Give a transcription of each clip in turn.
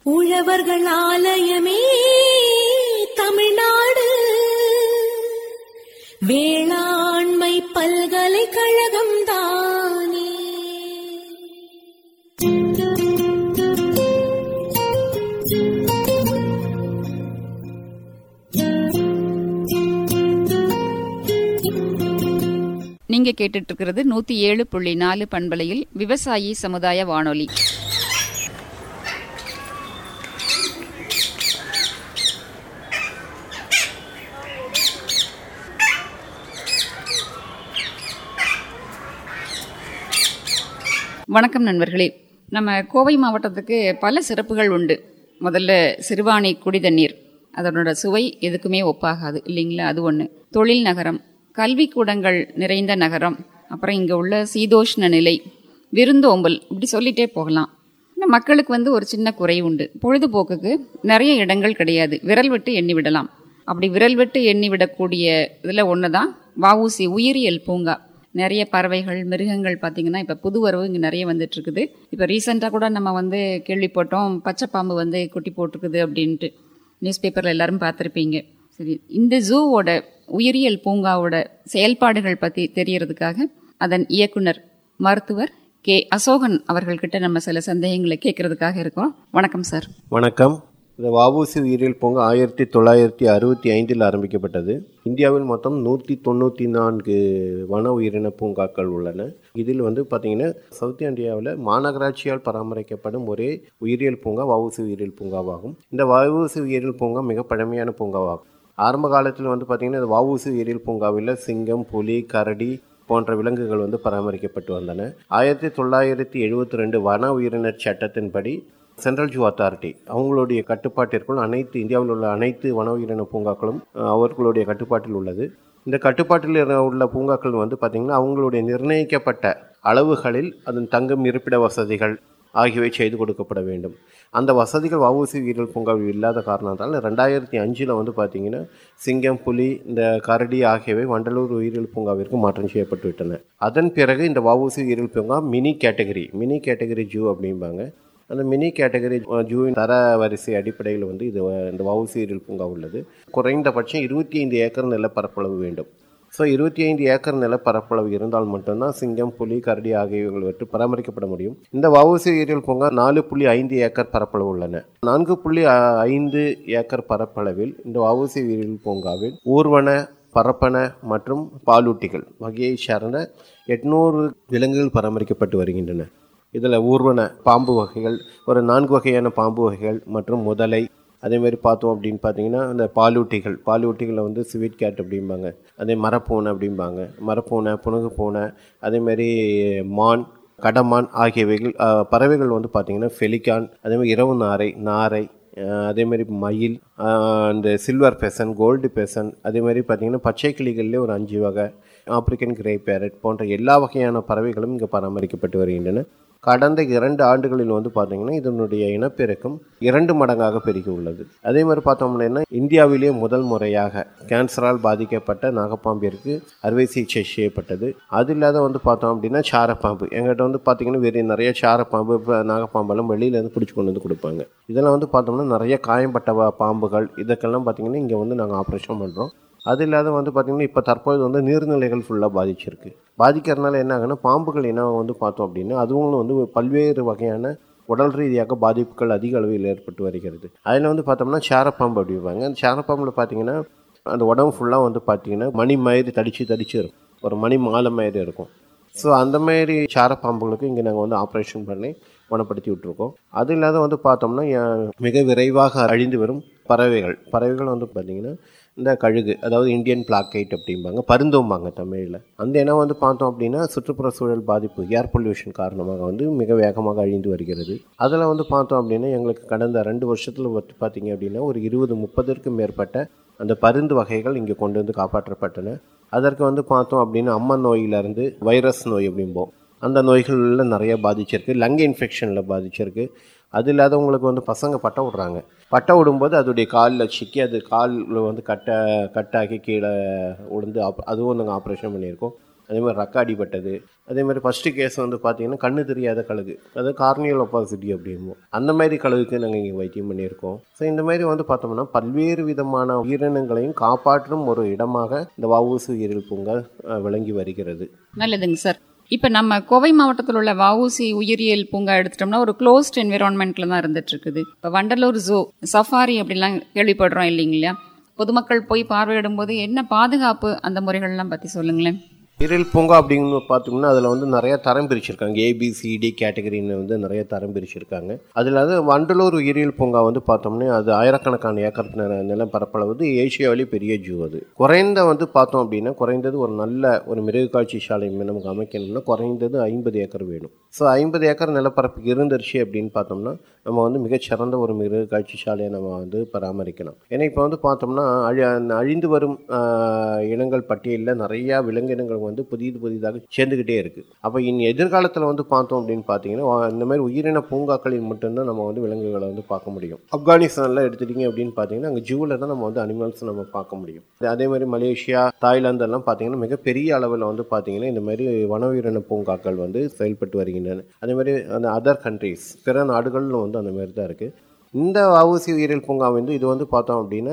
உழவர்கள் ஆலயமே தமிழ்நாடு வேளாண்மை பல்கலைக்கழகம் தானே நீங்க கேட்டுட்டு இருக்கிறது நூத்தி ஏழு புள்ளி நாலு பண்பலையில் விவசாயி சமுதாய வானொலி வணக்கம் நண்பர்களே நம்ம கோவை மாவட்டத்துக்கு பல சிறப்புகள் உண்டு முதல்ல சிறுவாணி குடி தண்ணீர் அதனோட சுவை எதுக்குமே ஒப்பாகாது இல்லைங்களா அது ஒன்று தொழில் நகரம் கல்விக்கூடங்கள் நிறைந்த நகரம் அப்புறம் இங்கே உள்ள சீதோஷ்ண நிலை விருந்தோம்பல் இப்படி சொல்லிட்டே போகலாம் இந்த மக்களுக்கு வந்து ஒரு சின்ன குறை உண்டு பொழுதுபோக்குக்கு நிறைய இடங்கள் கிடையாது விரல் விட்டு எண்ணி விடலாம் அப்படி விரல் விட்டு எண்ணி விடக்கூடிய இதில் ஒன்று தான் வஉசி உயிரியல் பூங்கா நிறைய பறவைகள் மிருகங்கள் பார்த்திங்கன்னா இப்போ புது வரவு இங்கே நிறைய வந்துட்டு இருக்குது இப்போ ரீசெண்டாக கூட நம்ம வந்து கேள்விப்பட்டோம் பச்சைப்பாம்பு வந்து குட்டி போட்டிருக்குது அப்படின்ட்டு நியூஸ் பேப்பரில் எல்லாரும் பார்த்துருப்பீங்க சரி இந்த ஜூவோட உயிரியல் பூங்காவோட செயல்பாடுகள் பற்றி தெரியறதுக்காக அதன் இயக்குனர் மருத்துவர் கே அசோகன் அவர்கள்கிட்ட நம்ம சில சந்தேகங்களை கேட்கறதுக்காக இருக்கோம் வணக்கம் சார் வணக்கம் இந்த வஉசி உயிரியல் பூங்கா ஆயிரத்தி தொள்ளாயிரத்தி அறுபத்தி ஐந்தில் ஆரம்பிக்கப்பட்டது இந்தியாவில் மொத்தம் நூற்றி தொண்ணூற்றி நான்கு வன உயிரின பூங்காக்கள் உள்ளன இதில் வந்து பார்த்திங்கன்னா சவுத் இந்தியாவில் மாநகராட்சியால் பராமரிக்கப்படும் ஒரே உயிரியல் பூங்கா வஉசி உயிரியல் பூங்காவாகும் இந்த வஉசி உயிரியல் பூங்கா மிக பழமையான பூங்காவாகும் ஆரம்ப காலத்தில் வந்து பார்த்திங்கன்னா இந்த வஉசி உயிரியல் பூங்காவில் சிங்கம் புலி கரடி போன்ற விலங்குகள் வந்து பராமரிக்கப்பட்டு வந்தன ஆயிரத்தி தொள்ளாயிரத்தி எழுபத்தி ரெண்டு வன உயிரினர் சட்டத்தின்படி சென்ட்ரல் ஜூ அத்தாரிட்டி அவங்களுடைய கட்டுப்பாட்டிற்குள் அனைத்து இந்தியாவில் உள்ள அனைத்து வன உயிரின பூங்காக்களும் அஹ், அவர்களுடைய கட்டுப்பாட்டில் உள்ளது இந்த கட்டுப்பாட்டில் இரு- உள்ள பூங்காக்கள் வந்து பார்த்திங்கன்னா அவங்களுடைய நிர்ணயிக்கப்பட்ட அளவுகளில் அதன் தங்கும் இருப்பிட வசதிகள் ஆகியவை செய்து கொடுக்கப்பட வேண்டும் அந்த வசதிகள் வஉசி உயிரியல் பூங்காவில் இல்லாத காரணத்தால் ரெண்டாயிரத்தி அஞ்சில் வந்து பார்த்திங்கன்னா சிங்கம் புலி இந்த கரடி ஆகியவை வண்டலூர் உயிரியல் பூங்காவிற்கு மாற்றம் செய்யப்பட்டு விட்டன அதன் பிறகு இந்த வஉசி உயிரியல் பூங்கா mini category mini category zoo அப்படிம்பாங்க அந்த மினி கேட்டகரி ஜூவின் தர வரிசை அடிப்படையில் வந்து இது அஹ், இந்த வவுசி உயிரியல் பூங்கா உள்ளது குறைந்தபட்சம் இருபத்தி ஐந்து ஏக்கர் நிலப்பரப்பளவு வேண்டும் ஸோ இருபத்தி ஐந்து ஏக்கர் நிலப்பரப்பளவு இருந்தால் மட்டும்தான் சிங்கம் புலி கரடி ஆகியவைகள் வெற்றி பராமரிக்கப்பட முடியும் இந்த வவுசி உயிரியல் பூங்கா நாலு புள்ளி ஐந்து ஏக்கர் பரப்பளவு உள்ளன நான்கு புள்ளி அ- ஐந்து ஏக்கர் பரப்பளவில் இந்த வவுசி உயிரியல் பூங்காவில் ஊர்வன பரப்பன மற்றும் பாலூட்டிகள் வகையை சார்ந்த எட்நூறு விலங்குகள் பராமரிக்கப்பட்டு வருகின்றன இதில் ஊர்வன பாம்பு வகைகள் ஒரு நான்கு வகையான பாம்பு வகைகள் மற்றும் முதலை அதே மாதிரி பார்த்தோம் அப்படின்னு பார்த்தீங்கன்னா இந்த பாலூட்டிகள் பாலூட்டிகளில் வந்து ஸ்வீட் கேட் அப்படிம்பாங்க அதே மரப்பூனை அப்படிம்பாங்க மரப்பூனை புனுகு பூனை அதே மாதிரி மான் கடமான் ஆகியவைகள் அஹ், பறவைகள் வந்து பார்த்திங்கன்னா ஃபெலிகான் அதே மாதிரி இரவு நாரை நாரை அஹ், அதே மாதிரி மயில் அஹ், இந்த சில்வர் பெசன் கோல்டு பெசன் அதே மாதிரி பார்த்திங்கன்னா பச்சை கிளிகள்லேயே ஒரு அஞ்சு வகை ஆப்பிரிக்கன் கிரே பேரட் போன்ற எல்லா வகையான பறவைகளும் இங்கே பராமரிக்கப்பட்டு வருகின்றன கடந்த இரண்டு ஆண்டுகளில் வந்து பார்த்தீங்கன்னா இதனுடைய இனப்பெருக்கம் இரண்டு மடங்காக பெருகி உள்ளது அதே மாதிரி பார்த்தோம்னா இந்தியாவிலேயே முதல் முறையாக கேன்சரால் பாதிக்கப்பட்ட நாகப்பாம்பிற்கு அறுவை சிகிச்சை செய்யப்பட்டது அது இல்லாத வந்து பார்த்தோம் அப்படின்னா சாரப்பாம்பு எங்கிட்ட வந்து பார்த்தீங்கன்னா வேறு நிறைய சாரப்பாம்பு இப்போ நாகப்பாம்பெல்லாம் வெளியிலேருந்து பிடிச்சி கொண்டு வந்து கொடுப்பாங்க இதெல்லாம் வந்து பார்த்தோம்னா நிறைய காயம்பட்ட வ- பாம்புகள் இதுக்கெல்லாம் பார்த்தீங்கன்னா இங்கே வந்து நாங்கள் ஆப்ரேஷன் பண்ணுறோம் அது இல்லாத வந்து பார்த்திங்கன்னா இப்போ தற்போது வந்து நீர்நிலைகள் ஃபுல்லாக பாதிச்சிருக்கு பாதிக்கிறதுனால என்ன ஆகுன்னா பாம்புகள் என்ன வந்து பார்த்தோம் அப்படின்னா அதுவும் வந்து பல்வேறு வகையான உடல் ரீதியாக பாதிப்புகள் அதிக அளவில் ஏற்பட்டு வருகிறது அதில் வந்து பார்த்தோம்னா சேரப்பாம்பு அப்படிம்பாங்க அந்த சேரப்பாம்பில் பார்த்தீங்கன்னா அந்த உடம்பு ஃபுல்லாக வந்து பார்த்தீங்கன்னா மணி மாதிரி தடிச்சு தடிச்சு இருக்கும் ஒரு மணி மாலை மாதிரி இருக்கும் ஸோ அந்த மாதிரி சாரப்பாம்புகளுக்கு இங்கே நாங்கள் வந்து ஆப்ரேஷன் பண்ணி குணப்படுத்தி விட்டுருக்கோம் அது இல்லாத வந்து பார்த்தோம்னா எ- மிக விரைவாக அழிந்து வரும் பறவைகள் பறவைகள் வந்து பார்த்திங்கன்னா இந்த கழுகு அதாவது இந்தியன் பிளாக்கைட் அப்படிம்பாங்க பருந்தோம்பாங்க தமிழில் அந்த இனம் வந்து பார்த்தோம் அப்படின்னா சுற்றுப்புற சூழல் பாதிப்பு ஏர் பொல்யூஷன் காரணமாக வந்து மிக வேகமாக அழிந்து வருகிறது அதில் வந்து பார்த்தோம் அப்படின்னா எங்களுக்கு கடந்த ரெண்டு வருஷத்தில் வந்து பார்த்தீங்க அப்படின்னா ஒரு இருபது முப்பதற்கும் மேற்பட்ட அந்த பருந்து வகைகள் இங்கே கொண்டு வந்து காப்பாற்றப்பட்டன அதற்கு வந்து பார்த்தோம் அப்படின்னா அம்மன் நோயிலிருந்து வைரஸ் நோய் அப்படிம்போம் அந்த நோய்களில் நிறைய பாதிச்சிருக்கு லங் இன்ஃபெக்ஷனில் பாதிச்சிருக்கு அது இல்லாதவங்களுக்கு வந்து பசங்க பட்டை விடுறாங்க பட்டை விடும்போது அதோடைய காலில் சிக்கி அது காலில் வந்து கட்டை கட்டாகி கீழே விழுந்து ஆப் அதுவும் நாங்கள் ஆப்ரேஷன் பண்ணியிருக்கோம் அதே மாதிரி ரக்க அடிபட்டது அதே மாதிரி ஃபஸ்ட்டு கேஸ் வந்து பார்த்தீங்கன்னா கண்ணு தெரியாத கழுகு அதாவது கார்னியல் ஒப்பாசிட்டி அப்படிம்போம் அந்த மாதிரி கழுகுக்கு நாங்கள் இங்கே வைத்தியம் பண்ணியிருக்கோம் ஸோ இந்த மாதிரி வந்து பார்த்தோம்னா பல்வேறு விதமான உயிரினங்களையும் காப்பாற்றும் ஒரு இடமாக இந்த வவுசு உயிரியல் பூங்கா அஹ், விளங்கி வருகிறது நல்லதுங்க சார் இப்போ நம்ம கோவை மாவட்டத்தில் உள்ள வஉசி உயிரியல் பூங்கா எடுத்துட்டோம்னா ஒரு க்ளோஸ்ட் என்விரான்மெண்ட்ல தான் இருந்துட்டு இருக்குது இப்போ வண்டலூர் ஜூ சஃபாரி அப்படிலாம் கேள்விப்படுறோம் இல்லைங்களா பொதுமக்கள் போய் பார்வையிடும் போது என்ன பாதுகாப்பு அந்த முறைகள்லாம் பற்றி சொல்லுங்களேன் உயிரியல் பூங்கா அப்படின்னு பார்த்தோம்னா அதில் வந்து நிறைய தரம் பிரிச்சிருக்காங்க ஏபிசிடி கேட்டகரின்னு வந்து நிறைய தரம் பிரிச்சிருக்காங்க அதில் அது வண்டலூர் உயிரியல் பூங்கா வந்து பார்த்தோம்னா அது ஆயிரக்கணக்கான ஏக்கர் நில நிலம் பரப்பளவு ஏசியாவிலே பெரிய ஜூ அது குறைந்த வந்து பார்த்தோம் அப்படின்னா குறைந்தது ஒரு நல்ல ஒரு மிருக காட்சி சாலை நமக்கு அமைக்கணும்னா குறைந்தது ஐம்பது ஏக்கர் வேணும் ஸோ ஐம்பது ஏக்கர் நிலப்பரப்பு இருந்துருச்சு அப்படின்னு பார்த்தோம்னா நம்ம வந்து மிகச்சிறந்த ஒரு மிருக காட்சி சாலையை நம்ம வந்து பராமரிக்கலாம் ஏன்னா இப்போ வந்து பார்த்தோம்னா அழி அழிந்து வரும் ஆஹ், இனங்கள் பட்டியலில் நிறையா விலங்கினங்கள் வந்து புதிது புதிதாக சேர்ந்துக்கிட்டே இருக்குது அப்போ இனி எதிர்காலத்தில் வந்து பார்த்தோம் அப்படின்னு பார்த்தீங்கன்னா வா- இந்த மாதிரி உயிரின பூங்காக்களில் மட்டும்தான் நம்ம வந்து விலங்குகளை வந்து பார்க்க முடியும் ஆப்கானிஸ்தானில் எடுத்துட்டீங்க அப்படின்னு பார்த்தீங்கன்னா அங்கே ஜூவில் தான் நம்ம வந்து அனிமல்ஸ் நம்ம பார்க்க முடியும் அதே மாதிரி மலேசியா தாய்லாந்து எல்லாம் பார்த்தீங்கன்னா மிகப்பெரிய அளவில் வந்து பார்த்தீங்கன்னா இந்த மாதிரி வன உயிரின பூங்காக்கள் வந்து செயல்பட்டு வருகின்றன அதே மாதிரி அந்த அதர் கண்ட்ரீஸ் பிற நாடுகளில் வந்து அந்த மாதிரி தான் இருக்குது இந்த வவுசி உயிரியல் பூங்கா வந்து இது வந்து பார்த்தோம் அப்படின்னா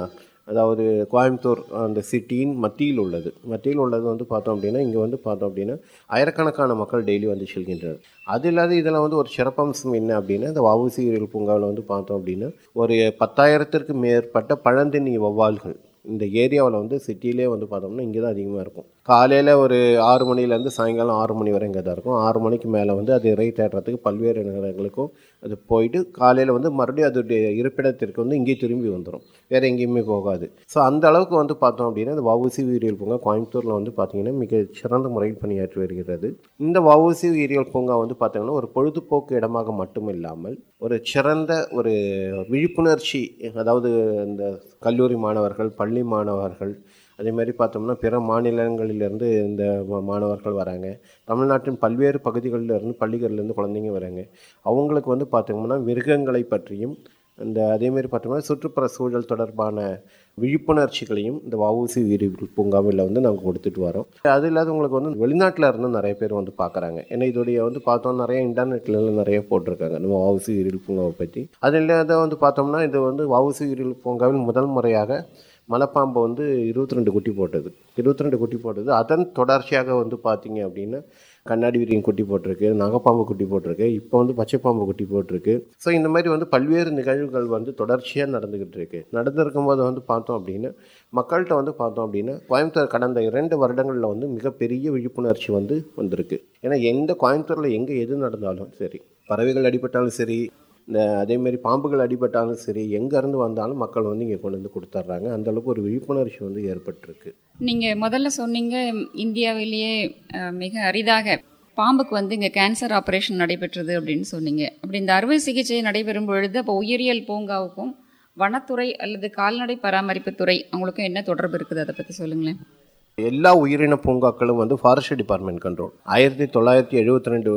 அதாவது கோயம்புத்தூர் அந்த சிட்டியின் மத்தியில் உள்ளது மத்தியில் உள்ளது வந்து பார்த்தோம் அப்படின்னா இங்கே வந்து பார்த்தோம் அப்படின்னா ஆயிரக்கணக்கான மக்கள் டெய்லி வந்து செல்கின்றனர் அது இல்லாத இதில் வந்து ஒரு சிறப்பம்சம் என்ன அப்படின்னா இந்த வவுசி உயிரியல் பூங்காவில் வந்து பார்த்தோம் அப்படின்னா ஒரு பத்தாயிரத்திற்கு மேற்பட்ட பழந்தின்னி வௌவால்கள் இந்த ஏரியாவில் வந்து சிட்டிலே வந்து பார்த்தோம்னா இங்கே தான் அதிகமாக இருக்கும் காலையில் ஒரு ஆறு மணிலேருந்து சாயங்காலம் ஆறு மணி வரை இங்கே தான் இருக்கும் ஆறு மணிக்கு மேலே வந்து அது இறை தேடுறதுக்கு பல்வேறு நகரங்களுக்கும் அது போயிட்டு காலையில் வந்து மறுபடியும் அதோடைய இருப்பிடத்திற்கு வந்து இங்கே திரும்பி வந்துடும் வேறு எங்கேயுமே போகாது ஸோ அந்த அளவுக்கு வந்து பார்த்தோம் அப்படின்னா இந்த வவுசி உயிரியல் பூங்கா கோயம்புத்தூரில் வந்து பார்த்தீங்கன்னா மிக சிறந்த முறையில் பணியாற்றி வருகிறது இந்த வவுசி உயிரியல் பூங்கா வந்து பார்த்தீங்கன்னா ஒரு பொழுதுபோக்கு இடமாக மட்டும் இல்லாமல் ஒரு சிறந்த ஒரு விழிப்புணர்ச்சி அதாவது இந்த கல்லூரி மாணவர்கள் பள்ளி மாணவர்கள் அதே மாதிரி பார்த்தோம்னா பிற மாநிலங்களிலிருந்து இந்த மா- மாணவர்கள் வராங்க தமிழ்நாட்டின் பல்வேறு பகுதிகளில் இருந்து பள்ளிகள்லேருந்து குழந்தைங்க வராங்க அவங்களுக்கு வந்து பார்த்தோம்னா மிருகங்களை பற்றியும் இந்த அதேமாரி பார்த்தோம்னா சுற்றுப்புற சூழல் தொடர்பான விழிப்புணர்ச்சிகளையும் இந்த வஉசி உயிரியல் பூங்காவில் வந்து நாங்கள் கொடுத்துட்டு வரோம் அது இல்லாத உங்களுக்கு வந்து வெளிநாட்டில் இருந்து நிறைய பேர் வந்து பார்க்குறாங்க ஏன்னா இதோடைய வந்து பார்த்தோம் நிறைய இன்டர்நெட்ல எல்லாம் நிறைய போட்டிருக்காங்க நம்ம வஉசி உயிரியல் பூங்காவை பற்றி அது இல்லாத வந்து பார்த்தோம்னா இது வந்து வஉசி உயிரியல் பூங்காவில் முதல் முறையாக மலைப்பாம்பு வந்து இருபத்தி ரெண்டு குட்டி போட்டது இருபத்தி ரெண்டு குட்டி போட்டது அதன் தொடர்ச்சியாக வந்து பார்த்தீங்க அப்படின்னா கண்ணாடி விரியன் குட்டி போட்டிருக்கு நாகப்பாம்பு குட்டி போட்டிருக்கு இப்போ வந்து பச்சைப்பாம்பு குட்டி போட்டிருக்கு ஸோ இந்த மாதிரி வந்து பல்வேறு நிகழ்வுகள் வந்து தொடர்ச்சியாக நடந்துக்கிட்டு இருக்கு நடந்திருக்கும் போது வந்து பார்த்தோம் அப்படின்னா மக்கள்கிட்ட வந்து பார்த்தோம் அப்படின்னா கோயம்புத்தூர் கடந்த இரண்டு வருடங்களில் வந்து மிகப்பெரிய விழிப்புணர்ச்சி வந்து வந்திருக்கு ஏன்னா எந்த கோயம்புத்தூரில் எங்கே எது நடந்தாலும் சரி பறவைகள் அடிபட்டாலும் சரி இந்த அதேமாரி பாம்புகள் அடிபட்டாலும் சரி எங்கேருந்து வந்தாலும் மக்கள் வந்து இங்கே கொண்டு வந்து கொடுத்துட்றாங்க அந்தளவுக்கு ஒரு விழிப்புணர்ச்சி வந்து ஏற்பட்டிருக்கு நீங்கள் முதல்ல சொன்னீங்க இந்தியாவிலேயே அஹ், மிக அரிதாக பாம்புக்கு வந்து இங்கே கேன்சர் ஆப்ரேஷன் நடைபெற்றது அப்படின்னு சொன்னீங்க அப்படி இந்த அறுவை சிகிச்சை நடைபெறும் பொழுது அப்போ உயிரியல் பூங்காவுக்கும் வனத்துறை அல்லது கால்நடை பராமரிப்பு துறை அவங்களுக்கும் என்ன தொடர்பு இருக்குது அதை பற்றி சொல்லுங்களேன் எல்லா உயிரின பூங்காக்களும் வந்து ஃபாரஸ்ட் டிபார்ட்மெண்ட் கண்ட்ரோல் ஆயிரத்தி தொள்ளாயிரத்தி எழுபத்தி ரெண்டு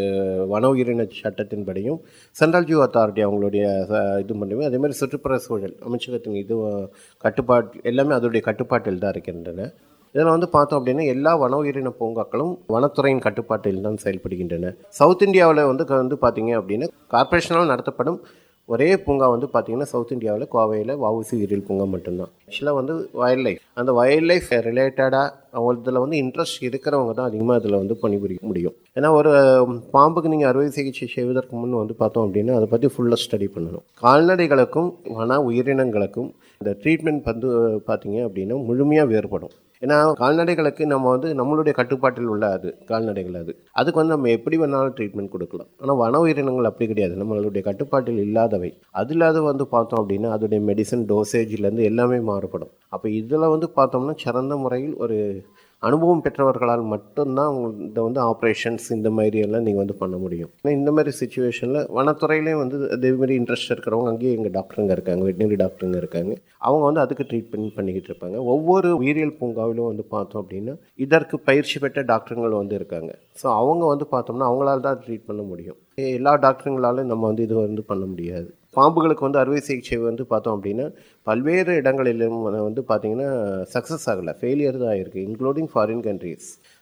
வன உயிரின சட்டத்தின்படியும் சென்ட்ரல் ஜூ அத்தாரிட்டி அவங்களுடைய அஹ், இது பண்ணுமே அதே மாதிரி சுற்றுப்புற சூழல் அமைச்சகத்தின் இது அஹ், கட்டுப்பாட்டு எல்லாமே அதோடைய கட்டுப்பாட்டில் தான் இருக்கின்றன இதில் வந்து பார்த்தோம் அப்படின்னா எல்லா வன உயிரின பூங்காக்களும் வனத்துறையின் கட்டுப்பாட்டில் தான் செயல்படுகின்றன சவுத் இந்தியாவில் வந்து க- வந்து பார்த்தீங்க அப்படின்னா கார்ப்பரேஷனால் நடத்தப்படும் ஒரே பூங்கா வந்து பார்த்தீங்கன்னா சவுத் இந்தியாவில் கோவையில் வஉசி உயிரியல் பூங்கா மட்டும்தான் ஆக்சுவலாக வந்து வைல்ட் லைஃப் அந்த வைல்ட் லைஃப் ரிலேட்டடாக இதில் வந்து இன்ட்ரெஸ்ட் இருக்கிறவங்க தான் அதிகமாக இதில் வந்து பணிபுரிய முடியும் ஏன்னா ஒரு உம், பாம்புக்கு நீங்கள் அறுவை சிகிச்சை செய்வதற்கு முன் வந்து பார்த்தோம் அப்படின்னா அதை பற்றி ஃபுல்லாக ஸ்டடி பண்ணணும் கால்நடைகளுக்கும் வன உயிரினங்களுக்கும் இந்த ட்ரீட்மெண்ட் வந்து பார்த்தீங்க அப்படின்னா முழுமையாக வேறுபடும் ஏன்னா கால்நடைகளுக்கு நம்ம வந்து நம்மளுடைய கட்டுப்பாட்டில் உள்ள அது கால்நடைகள் அது அதுக்கு வந்து நம்ம எப்படி வேணாலும் ட்ரீட்மெண்ட் கொடுக்கலாம் ஆனால் வன உயிரினங்கள் அப்படி கிடையாது நம்மளுடைய கட்டுப்பாட்டில் இல்லாதவை அது இல்லாத வந்து பார்த்தோம் அப்படின்னா அதோடைய மெடிசன் டோசேஜ்லேருந்து எல்லாமே மாறுபடும் அப்போ இதில் வந்து பார்த்தோம்னா சிறந்த முறையில் ஒரு அனுபவம் பெற்றவர்களால் மட்டும்தான் அவங்க இந்த வந்து ஆப்ரேஷன்ஸ் இந்த மாதிரி எல்லாம் நீங்கள் வந்து பண்ண முடியும் ஏன்னா இந்த மாதிரி சுச்சுவேஷனில் வனத்துறையிலையும் வந்து அதே மாதிரி இன்ட்ரெஸ்ட் இருக்கிறவங்க அங்கேயே எங்கள் டாக்டருங்க இருக்காங்க வெட்டினரி டாக்டருங்க இருக்காங்க அவங்க வந்து அதுக்கு ட்ரீட்மெண்ட் பண்ணிக்கிட்டு இருப்பாங்க ஒவ்வொரு உயிரியல் பூங்காவிலும் வந்து பார்த்தோம் அப்படின்னா இதற்கு பயிற்சி பெற்ற டாக்டருங்கள் வந்து இருக்காங்க ஸோ அவங்க வந்து பார்த்தோம்னா அவங்களால தான் ட்ரீட் பண்ண முடியும் எல்லா டாக்டருங்களாலும் நம்ம வந்து இது வந்து பண்ண முடியாது பாம்புகளுக்கு வந்து அறுவை சிகிச்சை வந்து பார்த்தோம் அப்படின்னா பல்வேறு இடங்களிலும் வந்து பார்த்தீங்கன்னா சக்ஸஸ் ஆகலை ஃபெயிலியர் தான் இருக்குது இன்க்ளூடிங் ஃபாரின் கண்ட்ரீஸ்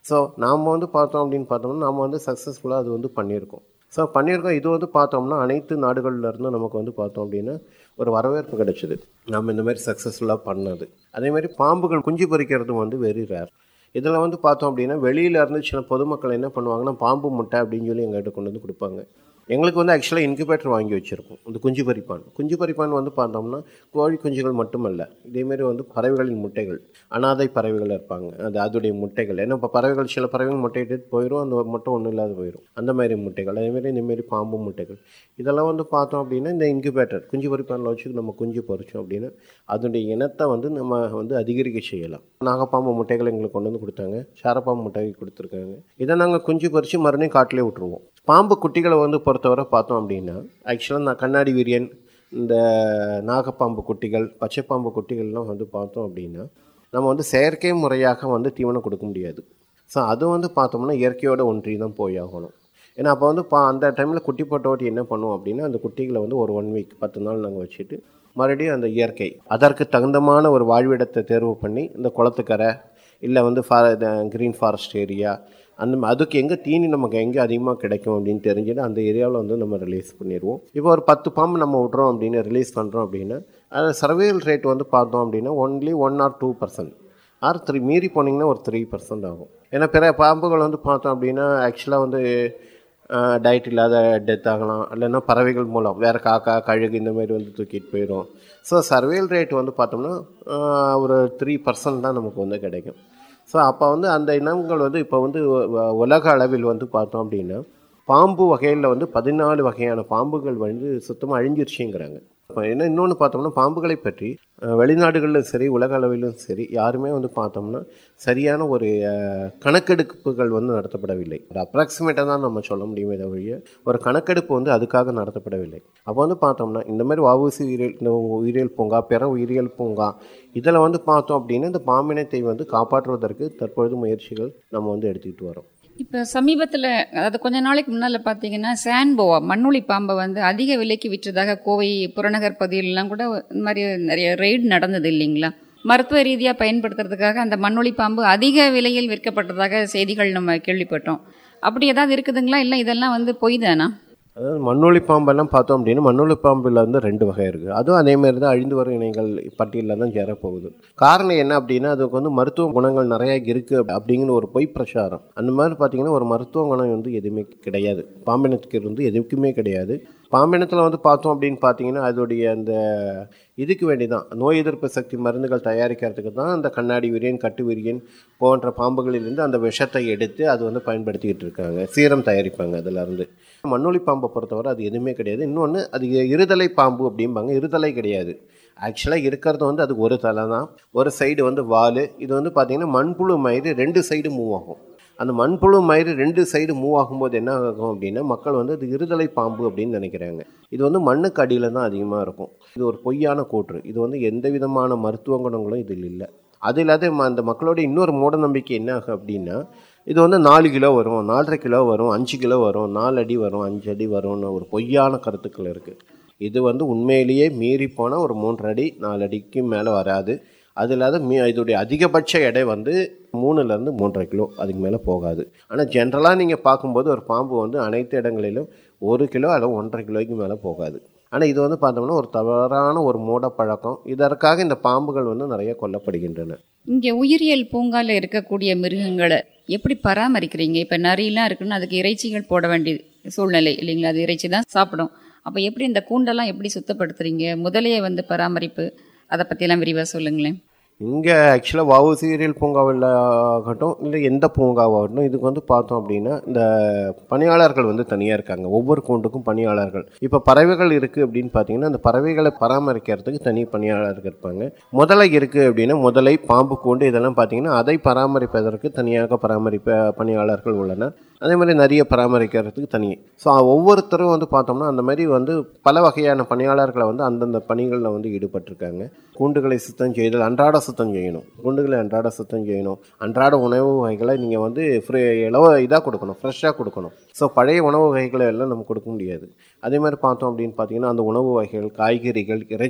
ஸோ நாம் வந்து பார்த்தோம் அப்படின்னு பார்த்தோம்னா நாம் வந்து சக்ஸஸ்ஃபுல்லாக அது வந்து பண்ணியிருக்கோம் ஸோ பண்ணியிருக்கோம் இது வந்து பார்த்தோம்னா அனைத்து நாடுகள்ல இருந்தும் நமக்கு வந்து பார்த்தோம் அப்படின்னா ஒரு வரவேற்பு கிடைச்சிது நம்ம இந்த மாதிரி சக்ஸஸ்ஃபுல்லாக பண்ணது அதே மாதிரி பாம்புகள் குஞ்சு பொரிக்கிறதும் வந்து வெரி ரேர் இதில் வந்து பார்த்தோம் அப்படின்னா வெளியில இருந்து சில பொதுமக்கள் என்ன பண்ணுவாங்கன்னா பாம்பு முட்டை அப்படின்னு சொல்லி எங்கள்கிட்ட கொண்டு வந்து கொடுப்பாங்க எங்களுக்கு வந்து ஆக்சுவலாக இன்குபேட்டர் வாங்கி வச்சுருக்கோம் இந்த குஞ்சு பறிப்பான் குஞ்சு பறிப்பான் வந்து பார்த்தோம்னா கோழி குஞ்சுகள் மட்டுமல்ல இதேமாரி வந்து பறவைகளின் முட்டைகள் அனாதை பறவைகள் இருப்பாங்க அது அதோடைய முட்டைகள் ஏன்னா இப்போ பறவைகள் சில பறவைகள் முட்டையிட்டு போயிடும் அந்த முட்டை ஒன்றும் இல்லாத போயிடும் அந்த மாதிரி முட்டைகள் அதேமாரி இந்தமாரி பாம்பு முட்டைகள் இதெல்லாம் வந்து பார்த்தோம் அப்படின்னா இந்த இன்குபேட்டர் குஞ்சு பறிப்பானில் வச்சு நம்ம குஞ்சு பறிச்சோம் அப்படின்னா அதனுடைய இனத்தை வந்து நம்ம வந்து அதிகரிக்க செய்யலாம் நாகப்பாம்பு முட்டைகள் எங்களுக்கு கொண்டு வந்து கொடுத்தாங்க சாரப்பாம்பு முட்டைகள் கொடுத்துருக்காங்க இதை நாங்கள் குஞ்சு பறித்து மறுபடியும் காட்டிலே விட்டுருவோம் பாம்பு குட்டிகளை வந்து பொறுத்தவரை பார்த்தோம் அப்படின்னா ஆக்சுவலாக நான் கண்ணாடி விரியன் இந்த நாகப்பாம்பு குட்டிகள் பச்சைப்பாம்பு குட்டிகள்லாம் வந்து பார்த்தோம் அப்படின்னா நம்ம வந்து செயற்கை முறையாக வந்து தீவனம் கொடுக்க முடியாது ஸோ அது வந்து பார்த்தோம்னா இயற்கையோட ஒன்றி தான் போய் ஆகணும் ஏன்னா அப்போ வந்து பா அந்த டைமில் குட்டி போட்டோட்டி என்ன பண்ணுவோம் அப்படின்னா அந்த குட்டிகளை வந்து ஒரு ஒன் வீக் பத்து நாள் நாங்கள் வச்சுட்டு மறுபடியும் அந்த இயற்கை அதற்கு தகுந்தமான ஒரு வாழ்விடத்தை தேர்வு பண்ணி இந்த குளத்துக்கரை இல்லை வந்து ஃபா க்ரீன் ஃபாரஸ்ட் ஏரியா அந்த ம- அதுக்கு எங்கே தீனி நமக்கு எங்கே அதிகமாக கிடைக்கும் அப்படின்னு தெரிஞ்சுட்டு அந்த ஏரியாவில் வந்து நம்ம ரிலீஸ் பண்ணிடுவோம் இப்போ ஒரு பத்து பாம்பு நம்ம விட்றோம் அப்படின்னு ரிலீஸ் பண்ணுறோம் அப்படின்னா அது சர்வேல் ரேட் வந்து பார்த்தோம் அப்படின்னா only one or two percent or three மீறி போனீங்கன்னா ஒரு த்ரீ பர்சன்ட் ஆகும் ஏன்னா பிற பாம்புகள் வந்து பார்த்தோம் அப்படின்னா ஆக்சுவலாக வந்து டயட் இல்லாத டெத் ஆகலாம் இல்லைன்னா பறவைகள் மூலம் வேறு காக்கா கழுகு இந்த மாதிரி வந்து தூக்கிட்டு போயிடும் ஸோ சர்வேல் ரேட் வந்து பார்த்தோம்னா ஆஹ், ஒரு த்ரீ பர்சன்ட் தான் நமக்கு வந்து கிடைக்கும் ஸோ அப்போ வந்து அந்த இனங்கள் வந்து இப்போ வந்து உ- உலக அளவில் வந்து பார்த்தோம் அப்படின்னா பாம்பு வகையில் வந்து பதினாலு வகையான பாம்புகள் வந்து சுத்தமாக அழிஞ்சிருச்சுங்கிறாங்க இப்போ என்ன இன்னொன்று பார்த்தோம்னா பாம்புகளை பற்றி அஹ், வெளிநாடுகளிலும் சரி உலக அளவிலும் சரி யாருமே வந்து பார்த்தோம்னா சரியான ஒரு அஹ், கணக்கெடுப்புகள் வந்து நடத்தப்படவில்லை ஒரு அப்ராக்சிமேட்டாக தான் நம்ம சொல்ல முடியுமே தவிர ஒரு கணக்கெடுப்பு வந்து அதுக்காக நடத்தப்படவில்லை அப்போ வந்து பார்த்தோம்னா இந்த மாதிரி வவுசி உயிரியல் இந்த உயிரியல் பூங்கா பிற உயிரியல் பூங்கா இதில் வந்து பார்த்தோம் அப்படின்னா இந்த பாம்பினத்தை வந்து காப்பாற்றுவதற்கு தற்பொழுது முயற்சிகள் நம்ம வந்து எடுத்துக்கிட்டு வரோம் இப்போ சமீபத்தில் அதாவது கொஞ்ச நாளைக்கு முன்னால் பார்த்தீங்கன்னா சான்போவா மண்ணுளி பாம்பை வந்து அதிக விலைக்கு விற்றதாக கோவை புறநகர் பகுதியிலலாம் கூட இந்த மாதிரி நிறைய ரெய்டு நடந்தது இல்லைங்களா மருத்துவ ரீதியாக பயன்படுத்துறதுக்காக அந்த மண்ணுளி பாம்பு அதிக விலையில் விற்கப்பட்டதாக செய்திகள் நம்ம கேள்விப்பட்டோம் அப்படி ஏதாவது இருக்குதுங்களா இல்லை இதெல்லாம் வந்து பொய் தானா அதாவது மண்ணுளி பாம்பெல்லாம் பார்த்தோம் அப்படின்னா மண்ணுளி பாம்பில் வந்து ரெண்டு வகை இருக்குது அதுவும் அதே மாதிரி தான் அழிந்து வரும் இணைகள் பட்டியலில் தான் சேரப்போகுது காரணம் என்ன அப்படின்னா அதுக்கு வந்து மருத்துவ குணங்கள் நிறையா இருக்குது அப்படிங்கிற ஒரு பொய் பிரச்சாரம் அந்த மாதிரி பார்த்தீங்கன்னா ஒரு மருத்துவ குணம் வந்து எதுவுமே கிடையாது பாம்பினத்துக்கு இருந்து எதுக்குமே கிடையாது பாம்பினத்தில் வந்து பார்த்தோம் அப்படின்னு பார்த்தீங்கன்னா அதோடைய அந்த இதுக்கு வேண்டி தான் நோய் எதிர்ப்பு சக்தி மருந்துகள் தயாரிக்கிறதுக்கு தான் அந்த கண்ணாடி விரியன் கட்டு விரியன் போன்ற பாம்புகளிலிருந்து அந்த விஷத்தை எடுத்து அது வந்து பயன்படுத்திக்கிட்டு இருக்காங்க சீரம் தயாரிப்பாங்க அதிலிருந்து மண்ணுளி பாம்பை பொறுத்தவரை அது எதுவுமே கிடையாது இன்னொன்று அது இருதலை பாம்பு அப்படிம்பாங்க இருதலை கிடையாது ஆக்சுவலாக இருக்கிறது வந்து அது ஒரு தலை தான் ஒரு சைடு வந்து வால் இது வந்து பார்த்திங்கன்னா மண்புழு மயிறு ரெண்டு சைடு மூவ் ஆகும் அந்த மண்புழு மயிறு ரெண்டு சைடு மூவ் ஆகும்போது என்ன ஆகும் அப்படின்னா மக்கள் வந்து அது இருதலை பாம்பு அப்படின்னு நினைக்கிறாங்க இது வந்து மண்ணுக்கு அடியில் தான் அதிகமாக இருக்கும் இது ஒரு பொய்யான கூற்று இது வந்து எந்த விதமான மருத்துவ குணங்களும் இதில் இல்லை அது இல்லாத ம- அந்த மக்களோட இன்னொரு மூட நம்பிக்கை என்ன ஆகும் அப்படின்னா இது வந்து நாலு கிலோ வரும் நாலரை கிலோ வரும் அஞ்சு கிலோ வரும் நாலு அடி வரும் அஞ்சு அடி வரும்னு ஒரு பொய்யான கருத்துக்கள் இருக்குது இது வந்து உண்மையிலேயே மீறி போனால் ஒரு மூன்று அடி நாலு அடிக்கு மேலே வராது அது இல்லாத மீ இதோடைய அதிகபட்ச எடை வந்து மூணுலேருந்து மூன்றரை கிலோ அதுக்கு மேலே போகாது ஆனால் ஜென்ரலாக நீங்கள் பார்க்கும்போது ஒரு பாம்பு வந்து அனைத்து இடங்களிலும் ஒரு கிலோ அல்லது ஒன்றரை கிலோய்க்கு மேலே போகாது ஆனால் இது வந்து பார்த்தோம்னா ஒரு தவறான ஒரு மூட பழக்கம் இதற்காக இந்த பாம்புகள் வந்து நிறைய கொல்லப்படுகின்றன இங்கே உயிரியல் பூங்கால இருக்கக்கூடிய மிருகங்களை எப்படி பராமரிக்கிறீங்க இப்போ நரியெல்லாம் இருக்குன்னு அதுக்கு இறைச்சிகள் போட வேண்டிய சூழ்நிலை இல்லைங்களா அது இறைச்சி தான் சாப்பிடும் அப்போ எப்படி இந்த கூண்டெல்லாம் எப்படி சுத்தப்படுத்துறீங்க முதலைய வந்து பராமரிப்பு அதை பற்றியெல்லாம் விரிவாக சொல்லுங்களேன் இங்கே ஆக்சுவலாக வாவு சீரியல் பூங்காவில் ஆகட்டும் இல்லை எந்த பூங்காவாகட்டும் இதுக்கு வந்து பார்த்தோம் அப்படின்னா இந்த பணியாளர்கள் வந்து தனியாக இருக்காங்க ஒவ்வொரு கூண்டுக்கும் பணியாளர்கள் இப்போ பறவைகள் இருக்குது அப்படின்னு பார்த்தீங்கன்னா அந்த பறவைகளை பராமரிக்கிறதுக்கு தனி பணியாளர்கள் இருப்பாங்க முதலை இருக்குது அப்படின்னா முதலை பாம்பு கூண்டு இதெல்லாம் பார்த்தீங்கன்னா அதை பராமரிப்பதற்கு தனியாக பராமரிப்ப பணியாளர்கள் உள்ளனர் அதே மாதிரி நிறைய பராமரிக்கிறதுக்கு தனி ஸோ ஒவ்வொருத்தரும் வந்து பார்த்தோம்னா அந்த மாதிரி வந்து பல வகையான பணியாளர்களை வந்து அந்தந்த பணிகளில் வந்து ஈடுபட்டிருக்காங்க கூண்டுகளை சுத்தம் செய்தல் அன்றாட சுத்தம் செய்யணும் கூண்டுகளை அன்றாட சுத்தம் செய்யணும் அன்றாட உணவு வகைகளை நீங்கள் வந்து ஃப்ரீ இலவ இதாக கொடுக்கணும் ஃப்ரெஷ்ஷாக கொடுக்கணும் ஸோ பழைய உணவு வகைகளை எல்லாம் நம்ம கொடுக்க முடியாது அதே மாதிரி பார்த்தோம் அப்படின்னு பார்த்தீங்கன்னா அந்த உணவு வகைகள் காய்கறிகள் இறைச்சி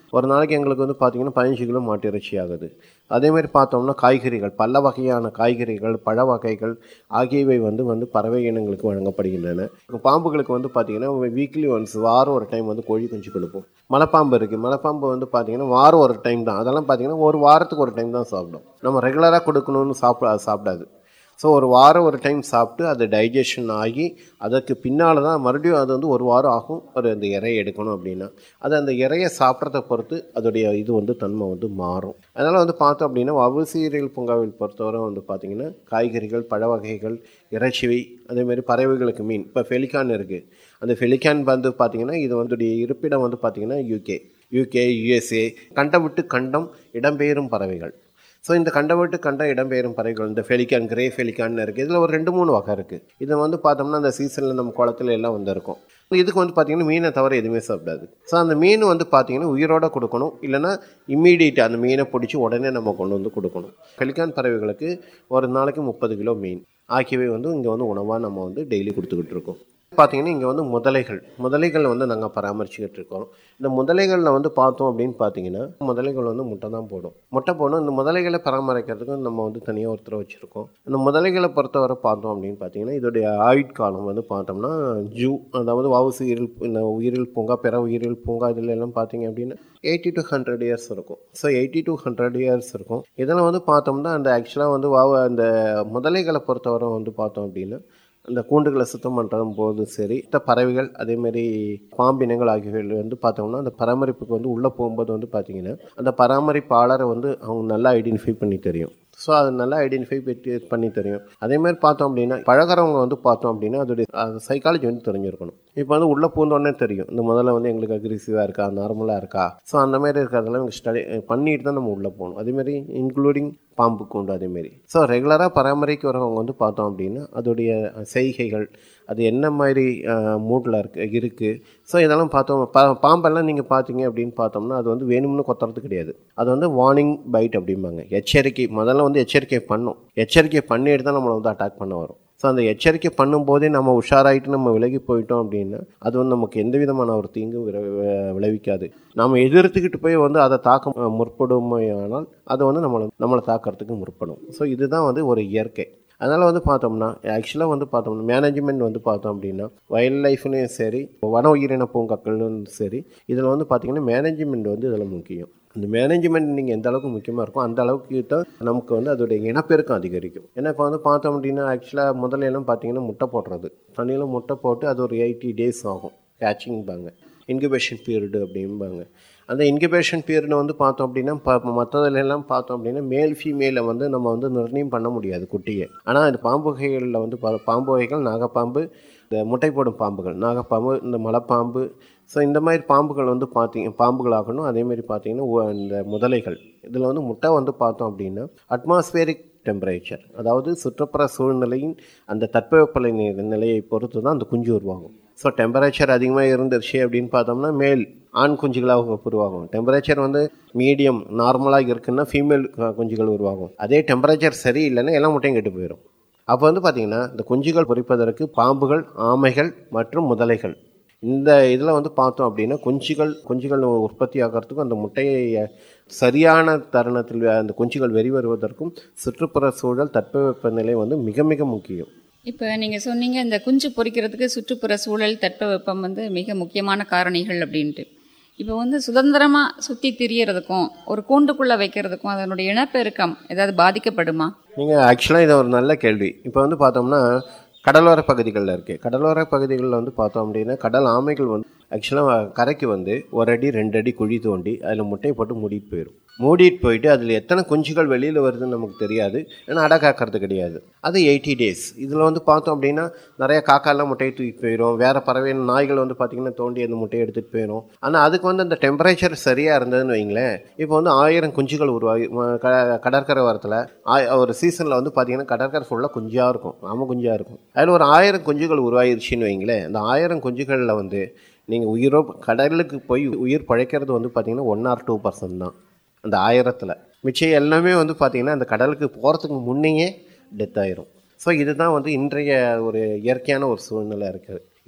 ஒரு நாளைக்கு எங்களுக்கு வந்து பார்த்திங்கன்னா பதினஞ்சு கிலோ மாட்டு இறைச்சி ஆகுது அதே மாதிரி பார்த்தோம்னா காய்கறிகள் பல வகையான காய்கறிகள் பழ வகைகள் ஆகியவை வந்து வந்து பறவை இனங்களுக்கு வழங்கப்படுகின்றன இப்போ பாம்புகளுக்கு வந்து பார்த்திங்கன்னா வீக்லி ஒன்ஸ் வாரம் ஒரு டைம் வந்து கோழி குஞ்சு கொடுப்போம் மலைப்பாம்பு இருக்குது மலைப்பாம்பு வந்து பார்த்திங்கன்னா வாரம் ஒரு டைம் தான் அதெல்லாம் பார்த்திங்கன்னா ஒரு வாரத்துக்கு ஒரு டைம் தான் சாப்பிடும் நம்ம ரெகுலராக கொடுக்கணும்னு சாப்பிட சாப்பிடாது ஸோ ஒரு வாரம் ஒரு டைம் சாப்பிட்டு அது டைஜஷன் ஆகி அதற்கு பின்னால் தான் மறுபடியும் அது வந்து ஒரு வாரம் ஆகும் ஒரு அந்த இறையை எடுக்கணும் அப்படின்னா அது அந்த இறையை சாப்பிட்றத பொறுத்து அதோடைய இது வந்து தன்மை வந்து மாறும் அதனால் வந்து பார்த்தோம் அப்படின்னா வவுசீரியல் பூங்காவில் பொறுத்தவரை வந்து பார்த்திங்கன்னா காய்கறிகள் பழ வகைகள் இறைச்சிவை அதேமாரி பறவைகளுக்கு மீன் இப்போ ஃபெலிகான் இருக்குது அந்த ஃபெலிகான் வந்து பார்த்திங்கன்னா இது வந்து இருப்பிடம் வந்து பார்த்திங்கன்னா யூகே யூகே யுஎஸ்ஏ கண்டம் விட்டு கண்டம் இடம்பெயரும் பறவைகள் ஸோ இந்த கண்ட விட்டு கண்ட இடம்பெயரும் பறவைகள் இந்த ஃபெலிகான் கிரே ஃபெலிகான் இருக்குது இதில் ஒரு ரெண்டு மூணு வகை இருக்குது இதை வந்து பார்த்தோம்னா அந்த சீசனில் நம்ம குளத்துல எல்லாம் வந்திருக்கும் இதுக்கு வந்து பார்த்திங்கன்னா மீனை தவிர எதுவுமே சாப்பிடாது ஸோ அந்த மீன் வந்து பார்த்திங்கன்னா உயிரோட கொடுக்கணும் இல்லைன்னா இம்மீடியட் அந்த மீனை பிடிச்சி உடனே நம்ம கொண்டு வந்து கொடுக்கணும் ஃபெலிகான் பறவைகளுக்கு ஒரு நாளைக்கு முப்பது கிலோ மீன் ஆகியவை வந்து இங்கே வந்து உணவாக நம்ம வந்து டெய்லி கொடுத்துக்கிட்டு இருக்கோம் பார்த்தீங்கன்னா இங்கே வந்து முதலைகள் முதலைகள் வந்து நாங்கள் பராமரிச்சுக்கிட்டு இருக்கோம் இந்த முதலைகளில் வந்து பார்த்தோம் அப்படின்னு பார்த்தீங்கன்னா முதலைகள் வந்து முட்டை தான் போடும் முட்டை போடும் இந்த முதலைகளை பராமரிக்கிறதுக்கு நம்ம வந்து தனியாக ஒருத்தரை வச்சுருக்கோம் இந்த முதலைகளை பொறுத்தவரை பார்த்தோம் அப்படின்னு பார்த்தீங்கன்னா இதோடைய ஆயுட்காலம் வந்து பார்த்தோம்னா ஜூ அதாவது வவுசு உயிரில் இந்த உயிரில் பூங்கா பிற உயிரில் பூங்கா இதில் எல்லாம் பார்த்தீங்க அப்படின்னா எயிட்டி டு ஹண்ட்ரட் இயர்ஸ் இருக்கும் so eighty to hundred years இருக்கும் இதில் வந்து பார்த்தோம்னா அந்த ஆக்சுவலாக வந்து வாவ அந்த முதலைகளை பொறுத்தவரை வந்து பார்த்தோம் அப்படின்னா அந்த கூண்டுகளை சுத்தம் பண்ணுறது போது சரி மற்ற பறவைகள் அதேமாரி பாம்பினங்கள் ஆகியவை வந்து பார்த்தோம்னா அந்த பராமரிப்புக்கு வந்து உள்ளே போகும்போது வந்து பார்த்தீங்கன்னா அந்த பராமரிப்பாளரை வந்து அவங்க நல்லா ஐடென்டிஃபை பண்ணி தெரியும் ஸோ அது நல்லா ஐடென்டிஃபை பண்ணி தெரியும் அதே மாதிரி பார்த்தோம் அப்படின்னா பழகிறவங்க வந்து பார்த்தோம் அப்படின்னா அதோடைய சைக்காலஜி வந்து தெரிஞ்சிருக்கணும் இப்போ வந்து உள்ளே பூந்தோடனே தெரியும் இந்த முதல்ல வந்து எங்களுக்கு அக்ரெசிவாக இருக்கா நார்மலாக இருக்கா ஸோ அந்த மாதிரி இருக்கிறதெல்லாம் எங்களுக்கு ஸ்டடி பண்ணிட்டு தான் நம்ம உள்ளே போகணும் அதேமாரி இன்க்ளூடிங் பாம்பு கூண்டு அதேமாரி ஸோ ரெகுலராக பராமரிக்க வரவங்க வந்து பார்த்தோம் அப்படின்னா அதோடைய செய்கைகள் அது என்ன மாதிரி மூட்டில் இருக்கு இருக்குது ஸோ இதெல்லாம் பார்த்தோம் பா பாம்பெல்லாம் நீங்கள் பார்த்தீங்க அப்படின்னு பார்த்தோம்னா அது வந்து வேணும்னு கொத்துறது கிடையாது அது வந்து வார்னிங் பைட் அப்படிம்பாங்க எச்சரிக்கை முதல்ல வந்து எச்சரிக்கை பண்ணும் எச்சரிக்கை பண்ணிட்டு தான் நம்மளை வந்து அட்டாக் பண்ண வரும் ஸோ அந்த எச்சரிக்கை பண்ணும்போதே நம்ம உஷாராயிட்டு நம்ம விலகி போயிட்டோம் அப்படின்னா அது வந்து நமக்கு எந்த விதமான ஒரு தீங்கும் விளைவிக்காது நாம் எதிர்த்துக்கிட்டு போய் வந்து அதை தாக்க முற்படுமையானால் அதை வந்து நம்மளை நம்மளை தாக்கிறதுக்கு முற்படும் ஸோ இதுதான் வந்து ஒரு இயற்கை அதனால் வந்து பார்த்தோம்னா ஆக்சுவலாக வந்து பார்த்தோம்னா மேனேஜ்மெண்ட் வந்து பார்த்தோம் அப்படின்னா வைல்ட் லைஃப்லேயும் சரி வன உயிரின பூங்காக்கள்னு சரி இதில் வந்து பார்த்திங்கன்னா மேனேஜ்மெண்ட் வந்து இதில் முக்கியம் அந்த மேனேஜ்மெண்ட் நீங்கள் எந்த அளவுக்கு முக்கியமாக இருக்கும் அந்த அளவுக்கு தான் நமக்கு வந்து அதோடைய இனப்பெருக்கம் அதிகரிக்கும் ஏன்னா இப்போ வந்து பார்த்தோம் அப்படின்னா ஆக்சுவலாக முதல்ல எல்லாம் பார்த்தீங்கன்னா முட்டை போடுறது தண்ணியில் முட்டை போட்டு அது ஒரு எயிட்டி டேஸ் ஆகும் கேச்சிங்பாங்க இன்குபேஷன் பீரியடு அப்படிம்பாங்க அந்த இன்குபேஷன் பீரியட் வந்து பார்த்தோம் அப்படின்னா இப்போ மற்றதுலாம் பார்த்தோம் அப்படின்னா மேல் ஃபீமேலை வந்து நம்ம வந்து நிர்ணயம் பண்ண முடியாது குட்டியை ஆனால் இந்த பாம்பு வகைகளில் வந்து பா பாம்பு வகைகள் நாகப்பாம்பு இந்த முட்டை போடும் பாம்புகள் நாகப்பாம்பு இந்த மலைப்பாம்பு ஸோ இந்த மாதிரி பாம்புகள் வந்து பார்த்தீங்க பாம்புகளாகணும் அதேமாதிரி பார்த்தீங்கன்னா இந்த முதலைகள் இதில் வந்து முட்டை வந்து பார்த்தோம் அப்படின்னா அட்மாஸ்பியரிக் டெம்பரேச்சர் அதாவது சுற்றுப்புற சூழ்நிலையின் அந்த தட்பவெப்பநிலை நிலையை பொறுத்து தான் அந்த குஞ்சு உருவாகும் ஸோ டெம்பரேச்சர் அதிகமாக இருந்துருச்சு அப்படின்னு பார்த்தோம்னா மேல் ஆண் குஞ்சுகளாக உருவாகும் டெம்பரேச்சர் வந்து மீடியம் நார்மலாக இருக்குன்னா ஃபீமேல் குஞ்சுகள் உருவாகும் அதே டெம்பரேச்சர் சரி இல்லைன்னா எல்லா முட்டையும் கெட்டு போயிடும் அப்போ வந்து பார்த்திங்கன்னா இந்த குஞ்சுகள் பொறிப்பதற்கு பாம்புகள் ஆமைகள் மற்றும் முதலைகள் இந்த இதில் வந்து பார்த்தோம் அப்படின்னா குஞ்சுகள் குஞ்சுகள் உற்பத்தி ஆகிறதுக்கும் அந்த முட்டையை சரியான தருணத்தில் அந்த குஞ்சுகள் வெளிவருவதற்கும் சுற்றுப்புற சூழல் தட்பவெப்பநிலை வந்து மிக மிக முக்கியம் இப்போ நீங்கள் சொன்னீங்க இந்த குஞ்சு பொறிக்கிறதுக்கு சுற்றுப்புற சூழல் தட்பவெப்பம் வந்து மிக முக்கியமான காரணிகள் அப்படின்ட்டு இப்போ வந்து சுதந்திரமாக சுற்றி திரியறதுக்கும் ஒரு கூண்டுக்குள்ளே வைக்கிறதுக்கும் அதனுடைய இனப்பெருக்கம் ஏதாவது பாதிக்கப்படுமா நீங்கள் ஆக்சுவலாக இது ஒரு நல்ல கேள்வி இப்போ வந்து பார்த்தோம்னா கடலோர பகுதிகளில் இருக்குது கடலோர பகுதிகளில் வந்து பார்த்தோம் அப்படின்னா கடல் ஆமைகள் வந்து ஆக்சுவலாக கரைக்கு வந்து ஒரு அடி ரெண்டு அடி குழி தோண்டி அதில் முட்டையை போட்டு மூடிட்டு போயிடும் மூடிட்டு போயிட்டு அதில் எத்தனை குஞ்சுகள் வெளியில் வருதுன்னு நமக்கு தெரியாது ஏன்னா அடை காக்கிறது கிடையாது அது எயிட்டி டேஸ் இதில் வந்து பார்த்தோம் அப்படின்னா நிறைய காக்காலாம் முட்டையை தூக்கிட்டு போயிடும் வேறு பறவை நாய்கள் வந்து பார்த்திங்கன்னா தோண்டி அந்த முட்டையை எடுத்துகிட்டு போயிடும் ஆனால் அதுக்கு வந்து அந்த டெம்பரேச்சர் சரியாக இருந்ததுன்னு வைங்களேன் இப்போ வந்து ஆயிரம் குஞ்சுகள் உருவாகி கடற்கரை வாரத்தில் ஒரு சீசனில் வந்து பார்த்திங்கன்னா கடற்கரை ஃபுல்லாக குஞ்சாக இருக்கும் ஆம குஞ்சாக இருக்கும் அதில் ஒரு ஆயிரம் குஞ்சுகள் உருவாயிருச்சுன்னு வைங்களேன் அந்த ஆயிரம் குஞ்சுகளில் வந்து நீங்கள் உயிரோ கடலுக்கு போய் உயிர் பழைக்கிறது வந்து பார்த்திங்கன்னா ஒன் ஆர் டூ பர்சன்ட் தான் அந்த ஆயிரத்தில் மிச்சம் எல்லாமே வந்து பார்த்திங்கன்னா அந்த கடலுக்கு போகிறதுக்கு முன்னையே டெத் ஆயிரும் ஸோ இதுதான் வந்து இன்றைய ஒரு இயற்கையான ஒரு சூழ்நிலை இருக்குது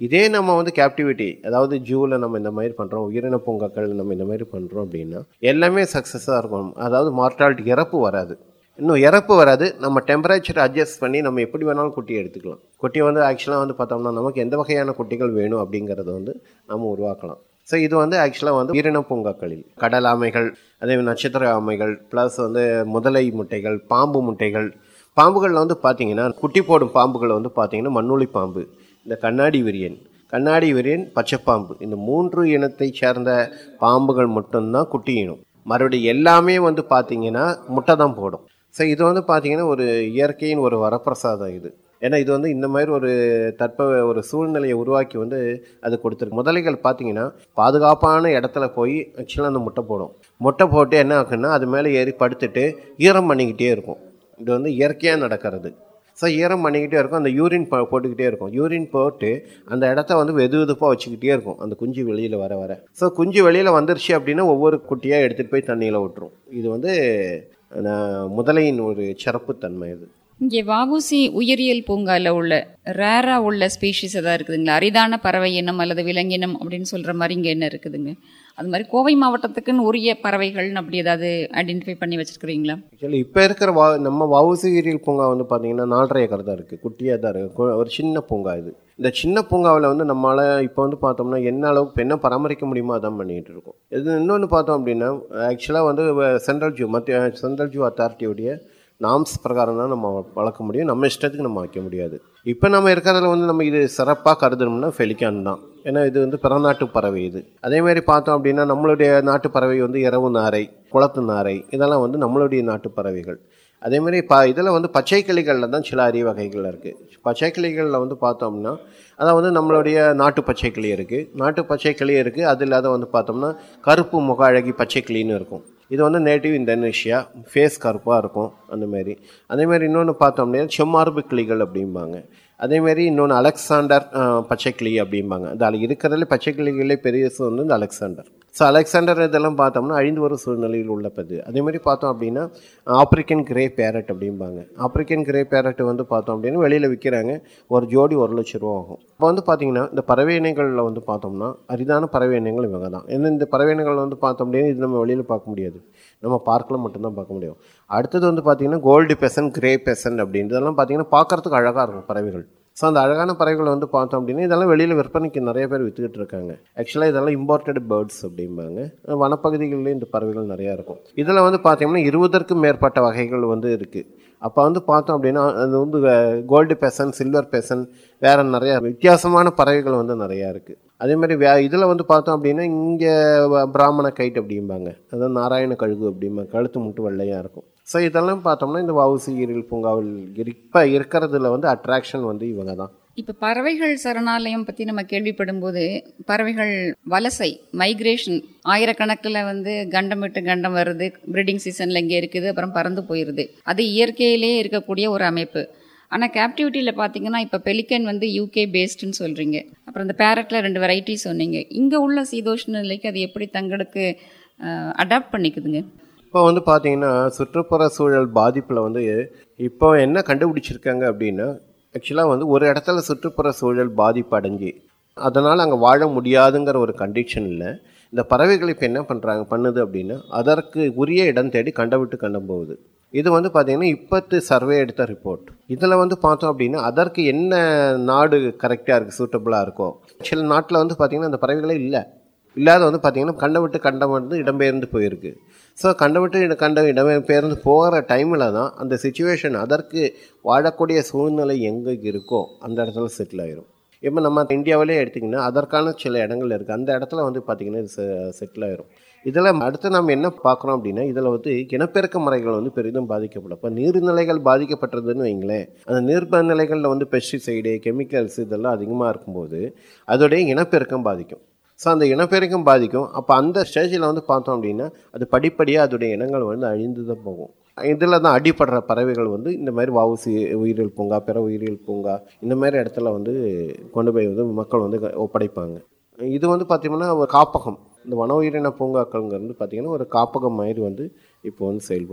இதே நம்ம வந்து கேப்டிவிட்டி அதாவது ஜூவில் நம்ம இந்த மாதிரி பண்ணுறோம் உயிரின பூங்காக்கள் நம்ம இந்த மாதிரி பண்ணுறோம் அப்படின்னா எல்லாமே சக்ஸஸாக இருக்கும் அதாவது மார்டாலிட்டி இறப்பு வராது இன்னும் இறப்பு வராது நம்ம டெம்பரேச்சர் அட்ஜஸ்ட் பண்ணி நம்ம எப்படி வேணாலும் குட்டியை எடுத்துக்கலாம் குட்டியை வந்து ஆக்சுவலாக வந்து பார்த்தோம்னா நமக்கு எந்த வகையான குட்டிகள் வேணும் அப்படிங்கிறத வந்து நம்ம உருவாக்கலாம் ஸோ இது வந்து ஆக்சுவலாக வந்து உயிரின பூங்காக்களில் கடல் ஆமைகள் அதே மாதிரி நட்சத்திர ஆமைகள் ப்ளஸ் வந்து முதலை முட்டைகள் பாம்பு முட்டைகள் பாம்புகளில் வந்து பார்த்தீங்கன்னா குட்டி போடும் பாம்புகள் வந்து பார்த்தீங்கன்னா மண்ணுளி பாம்பு இந்த கண்ணாடி விரியன் கண்ணாடி விரியன் பச்சைப்பாம்பு இந்த மூன்று இனத்தை சேர்ந்த பாம்புகள் மட்டும்தான் குட்டி இனம் மறுபடியும் எல்லாமே வந்து பார்த்தீங்கன்னா முட்டை தான் போடும் ஸோ இது வந்து பார்த்தீங்கன்னா ஒரு இயற்கையின் ஒரு வரப்பிரசாதம் இது ஏன்னா இது வந்து இந்த மாதிரி ஒரு தட்ப ஒரு சூழ்நிலையை உருவாக்கி வந்து அது கொடுத்துருக்கு முதலைகள் பார்த்தீங்கன்னா பாதுகாப்பான இடத்துல போய் ஆக்சுவலாக அந்த முட்டை போடும் முட்டை போட்டு என்ன ஆகுன்னா அது மேலே ஏறி படுத்துட்டு ஈரம் பண்ணிக்கிட்டே இருக்கும் இது வந்து இயற்கையாக நடக்கிறது ஸோ ஈரம் பண்ணிக்கிட்டே இருக்கும் அந்த யூரின் போ போட்டுக்கிட்டே இருக்கும் யூரின் போட்டு அந்த இடத்த வந்து வெது வெதுப்பாக வச்சுக்கிட்டே இருக்கும் அந்த குஞ்சு வெளியில் வர வர ஸோ குஞ்சு வெளியில் வந்துருச்சு அப்படின்னா ஒவ்வொரு குட்டியாக எடுத்துகிட்டு போய் தண்ணியில் விட்டுரும் இது வந்து அஹ், முதலையின் ஒரு சிறப்புத்தன்மை இது இங்கே வஉசி உயிரியல் பூங்கால உள்ள ரேரா உள்ள ஸ்பீஷிஸ் ஏதாவது இருக்குதுங்களா அரிதான பறவை இனம் அல்லது விலங்கினம் அப்படின்னு சொல்ற மாதிரி இங்க என்ன இருக்குதுங்க அது மாதிரி கோவை மாவட்டத்துக்குன்னு உரிய பறவைகள்னு அப்படி ஏதாவது ஐடென்டிஃபை பண்ணி வச்சிருக்கிறீங்களா ஆக்சுவலி இப்போ இருக்கிற வா நம்ம வவுசி உயிரியல் பூங்கா வந்து பார்த்தீங்கன்னா நாலரை ஏக்கர் தான் இருக்குது குட்டியாக தான் இருக்குது ஒரு சின்ன பூங்கா இது இந்த சின்ன பூங்காவில் வந்து நம்மளால் இப்போ வந்து பார்த்தோம்னா என்ன அளவுக்கு என்ன பராமரிக்க முடியுமோ அதான் பண்ணிகிட்டு இருக்கோம் இது இன்னொன்று பார்த்தோம் அப்படின்னா ஆக்சுவலாக வந்து சென்ட்ரல் ஜூ மத்திய சென்ட்ரல் ஜூ அத்தாரிட்டியுடைய நாம்ஸ் பிரகாரம் தான் நம்ம வளர்க்க முடியும் நம்ம இஷ்டத்துக்கு நம்ம வைக்க முடியாது இப்போ நம்ம இருக்கிறதுல வந்து நம்ம இது சிறப்பாக கருதணும்னா ஃபெலிக்கான் தான் ஏன்னா இது வந்து பிறநாட்டு பறவை இது அதே மாதிரி பார்த்தோம் அப்படின்னா நம்மளுடைய நாட்டு பறவை வந்து இரவு நாரை குளத்து நாரை இதெல்லாம் வந்து நம்மளுடைய நாட்டு பறவைகள் அதே மாதிரி ப இதில் வந்து பச்சை கிளிகளில் தான் சில அரிய வகைகள் இருக்குது பச்சை கிளிகளில் வந்து பார்த்தோம்னா அதாவது நம்மளுடைய நாட்டு பச்சை கிளி இருக்குது நாட்டு பச்சை கிளி இருக்குது அது இல்லாத வந்து பார்த்தோம்னா கருப்பு முக அழகி பச்சை கிளின்னு இருக்கும் இது வந்து நேட்டிவ் இந்தோனேஷியா ஃபேஸ் கருப்பாக இருக்கும் அந்த மாதிரி அதேமாதிரி இன்னொன்று பார்த்தோம் அப்படின்னா செம்மார்பு கிளிகள் அப்படிம்பாங்க அதேமாரி இன்னொன்று அலெக்சாண்டர் அஹ், பச்சை கிளி அப்படிம்பாங்க அது அதில் இருக்கிறதுல பச்சை கிளிகளே பெரியசு வந்து இந்த அலெக்சாண்டர் ஸோ அலெக்சாண்டர் இதெல்லாம் பார்த்தோம்னா அழிந்து வரும் சூழ்நிலையில் உள்ள பது அதே மாதிரி பார்த்தோம் அப்படின்னா ஆப்பிரிக்கன் கிரே பேரட் அப்படிம்பாங்க ஆப்பிரிக்கன் கிரே பேரட் வந்து பார்த்தோம் அப்படின்னா வெளியில் விற்கிறாங்க ஒரு ஜோடி ஒரு லட்ச ரூபா ஆகும் இப்போ வந்து பார்த்தீங்கன்னா இந்த பறவை இனங்களில் வந்து பார்த்தோம்னா அரிதான பறவை இனங்கள் இவங்க தான் ஏன்னா இந்த பறவை இனங்கள் வந்து பார்த்தோம் அப்படின்னா இது நம்ம வெளியில் பார்க்க முடியாது நம்ம பார்க்கில் மட்டும்தான் பார்க்க முடியும் அடுத்தது வந்து பார்த்தீங்கன்னா கோல்டு பெசன் கிரே பெசன் அப்படின்றதெல்லாம் பார்த்தீங்கன்னா பார்க்கறதுக்கு அழகாக இருக்கும் பறவைகள் ஸோ அந்த அழகான பறவைகளை வந்து பார்த்தோம் அப்படின்னா இதெல்லாம் வெளியில் விற்பனைக்கு நிறைய பேர் விற்றுக்கிட்டு இருக்காங்க ஆக்சுவலாக இதெல்லாம் இம்போர்ட்டட் பேர்ட்ஸ் அப்படிம்பாங்க வனப்பகுதிகளில் இந்த பறவைகள் நிறையா இருக்கும் இதில் வந்து பார்த்தீங்கன்னா இருபதற்கும் மேற்பட்ட வகைகள் வந்து இருக்குது அப்போ வந்து பார்த்தோம் அப்படின்னா அது வந்து கோல்டு பெசன் சில்வர் பெசன் வேறு நிறையா வித்தியாசமான பறவைகள் வந்து நிறையா இருக்குது அதே மாதிரி வே இதில் வந்து பார்த்தோம் அப்படின்னா இங்கே பிராமண கைட் அப்படிம்பாங்க அதாவது நாராயண கழுகு அப்படிம்பாங்க கழுத்து முட்டு வெள்ளையாக இருக்கும் ஸோ இதெல்லாம் பார்த்தோம்னா இந்த வவுசி ஈரில் பூங்காவில் இப்போ இருக்கிறதுல வந்து அட்ராக்ஷன் வந்து இவங்க தான் இப்ப பறவைகள் சரணாலயம் பத்தி நம்ம கேள்விப்படும் போது பறவைகள் வலசை மைக்ரேஷன் ஆயிரக்கணக்கில் வந்து கண்டம் விட்டு கண்டம் வருது ப்ரீடிங் சீசன்ல இங்கே இருக்குது அப்புறம் பறந்து போயிருது அது இயற்கையிலே இருக்கக்கூடிய ஒரு அமைப்பு ஆனா கேப்டிவிட்டியில் பார்த்தீங்கன்னா இப்போ பெலிக்கன் வந்து யூகே பேஸ்டுன்னு சொல்றீங்க அப்புறம் இந்த பேரட்ல ரெண்டு வெரைட்டி சொன்னீங்க இங்க உள்ள சீதோஷ்ண நிலைக்கு அது எப்படி தங்களுக்கு அடாப்ட் பண்ணிக்குதுங்க இப்போ வந்து பார்த்தீங்கன்னா சுற்றுப்புற சூழல் பாதிப்பில் வந்து இப்போ என்ன கண்டுபிடிச்சிருக்காங்க அப்படின்னா ஆக்சுவலாக வந்து ஒரு இடத்துல சுற்றுப்புற சூழல் பாதிப்பு அடைஞ்சு அதனால் அங்கே வாழ முடியாதுங்கிற ஒரு கண்டிஷனில் இந்த பறவைகள் இப்போ என்ன பண்ணுறாங்க பண்ணுது அப்படின்னா அதற்கு உரிய இடம் தேடி கண்ட விட்டு கண்டம் போகுது இது வந்து பார்த்தீங்கன்னா இப்பத்து சர்வே எடுத்த ரிப்போர்ட் இதில் வந்து பார்த்தோம் அப்படின்னா அதற்கு என்ன நாடு கரெக்டாக இருக்குது சூட்டபுளாக இருக்கோ சில நாட்டில் வந்து பார்த்தீங்கன்னா அந்த பறவைகளே இல்லை இல்லாத வந்து பார்த்தீங்கன்னா கண்ட விட்டு கண்டம் வந்து இடம்பெயர்ந்து போயிருக்கு ஸோ கண்ட விட்டு இட- கண்ட இடம்பெயர்ந்து போகிற டைமில் தான் அந்த சுச்சுவேஷன் அதற்கு வாழக்கூடிய சூழ்நிலை எங்கே இருக்கோ அந்த இடத்துல செட்டில் ஆயிரும் இப்போ நம்ம இந்தியாவிலே எடுத்திங்கன்னா அதற்கான சில இடங்கள் இருக்குது அந்த இடத்துல வந்து பார்த்திங்கன்னா இது செட்டில் ஆயிரும் இதில் அடுத்து நம்ம என்ன பார்க்குறோம் அப்படின்னா இதில் வந்து இனப்பெருக்க முறைகள் வந்து பெரிதும் பாதிக்கப்படும் இப்போ நீர்நிலைகள் பாதிக்கப்பட்டதுன்னு வைங்களேன் அந்த நீர்நிலைகளில் வந்து பெஸ்டிசைடு கெமிக்கல்ஸ் இதெல்லாம் அதிகமாக இருக்கும்போது அதோடைய இனப்பெருக்கம் பாதிக்கும் ஸோ அந்த இனப்பெருக்கம் பாதிக்கும் அப்போ அந்த ஸ்டேஜில் வந்து பார்த்தோம் அப்படின்னா அது படிப்படியாக அதோடைய இனங்கள் வந்து அழிந்து தான் போகும் இதில் தான் அடிப்படுற பறவைகள் வந்து இந்த மாதிரி வவுசி உயிரியல் பூங்கா பிற உயிரியல் பூங்கா இந்த மாதிரி இடத்துல வந்து கொண்டு போய் வந்து மக்கள் வந்து ஒப்படைப்பாங்க இது வந்து பார்த்திங்கன்னா ஒரு காப்பகம் இந்த வன உயிரின பூங்காக்கள்ங்கிறது பார்த்திங்கன்னா ஒரு காப்பகம் மாதிரி வந்து இப்போ வந்து செயல்படும்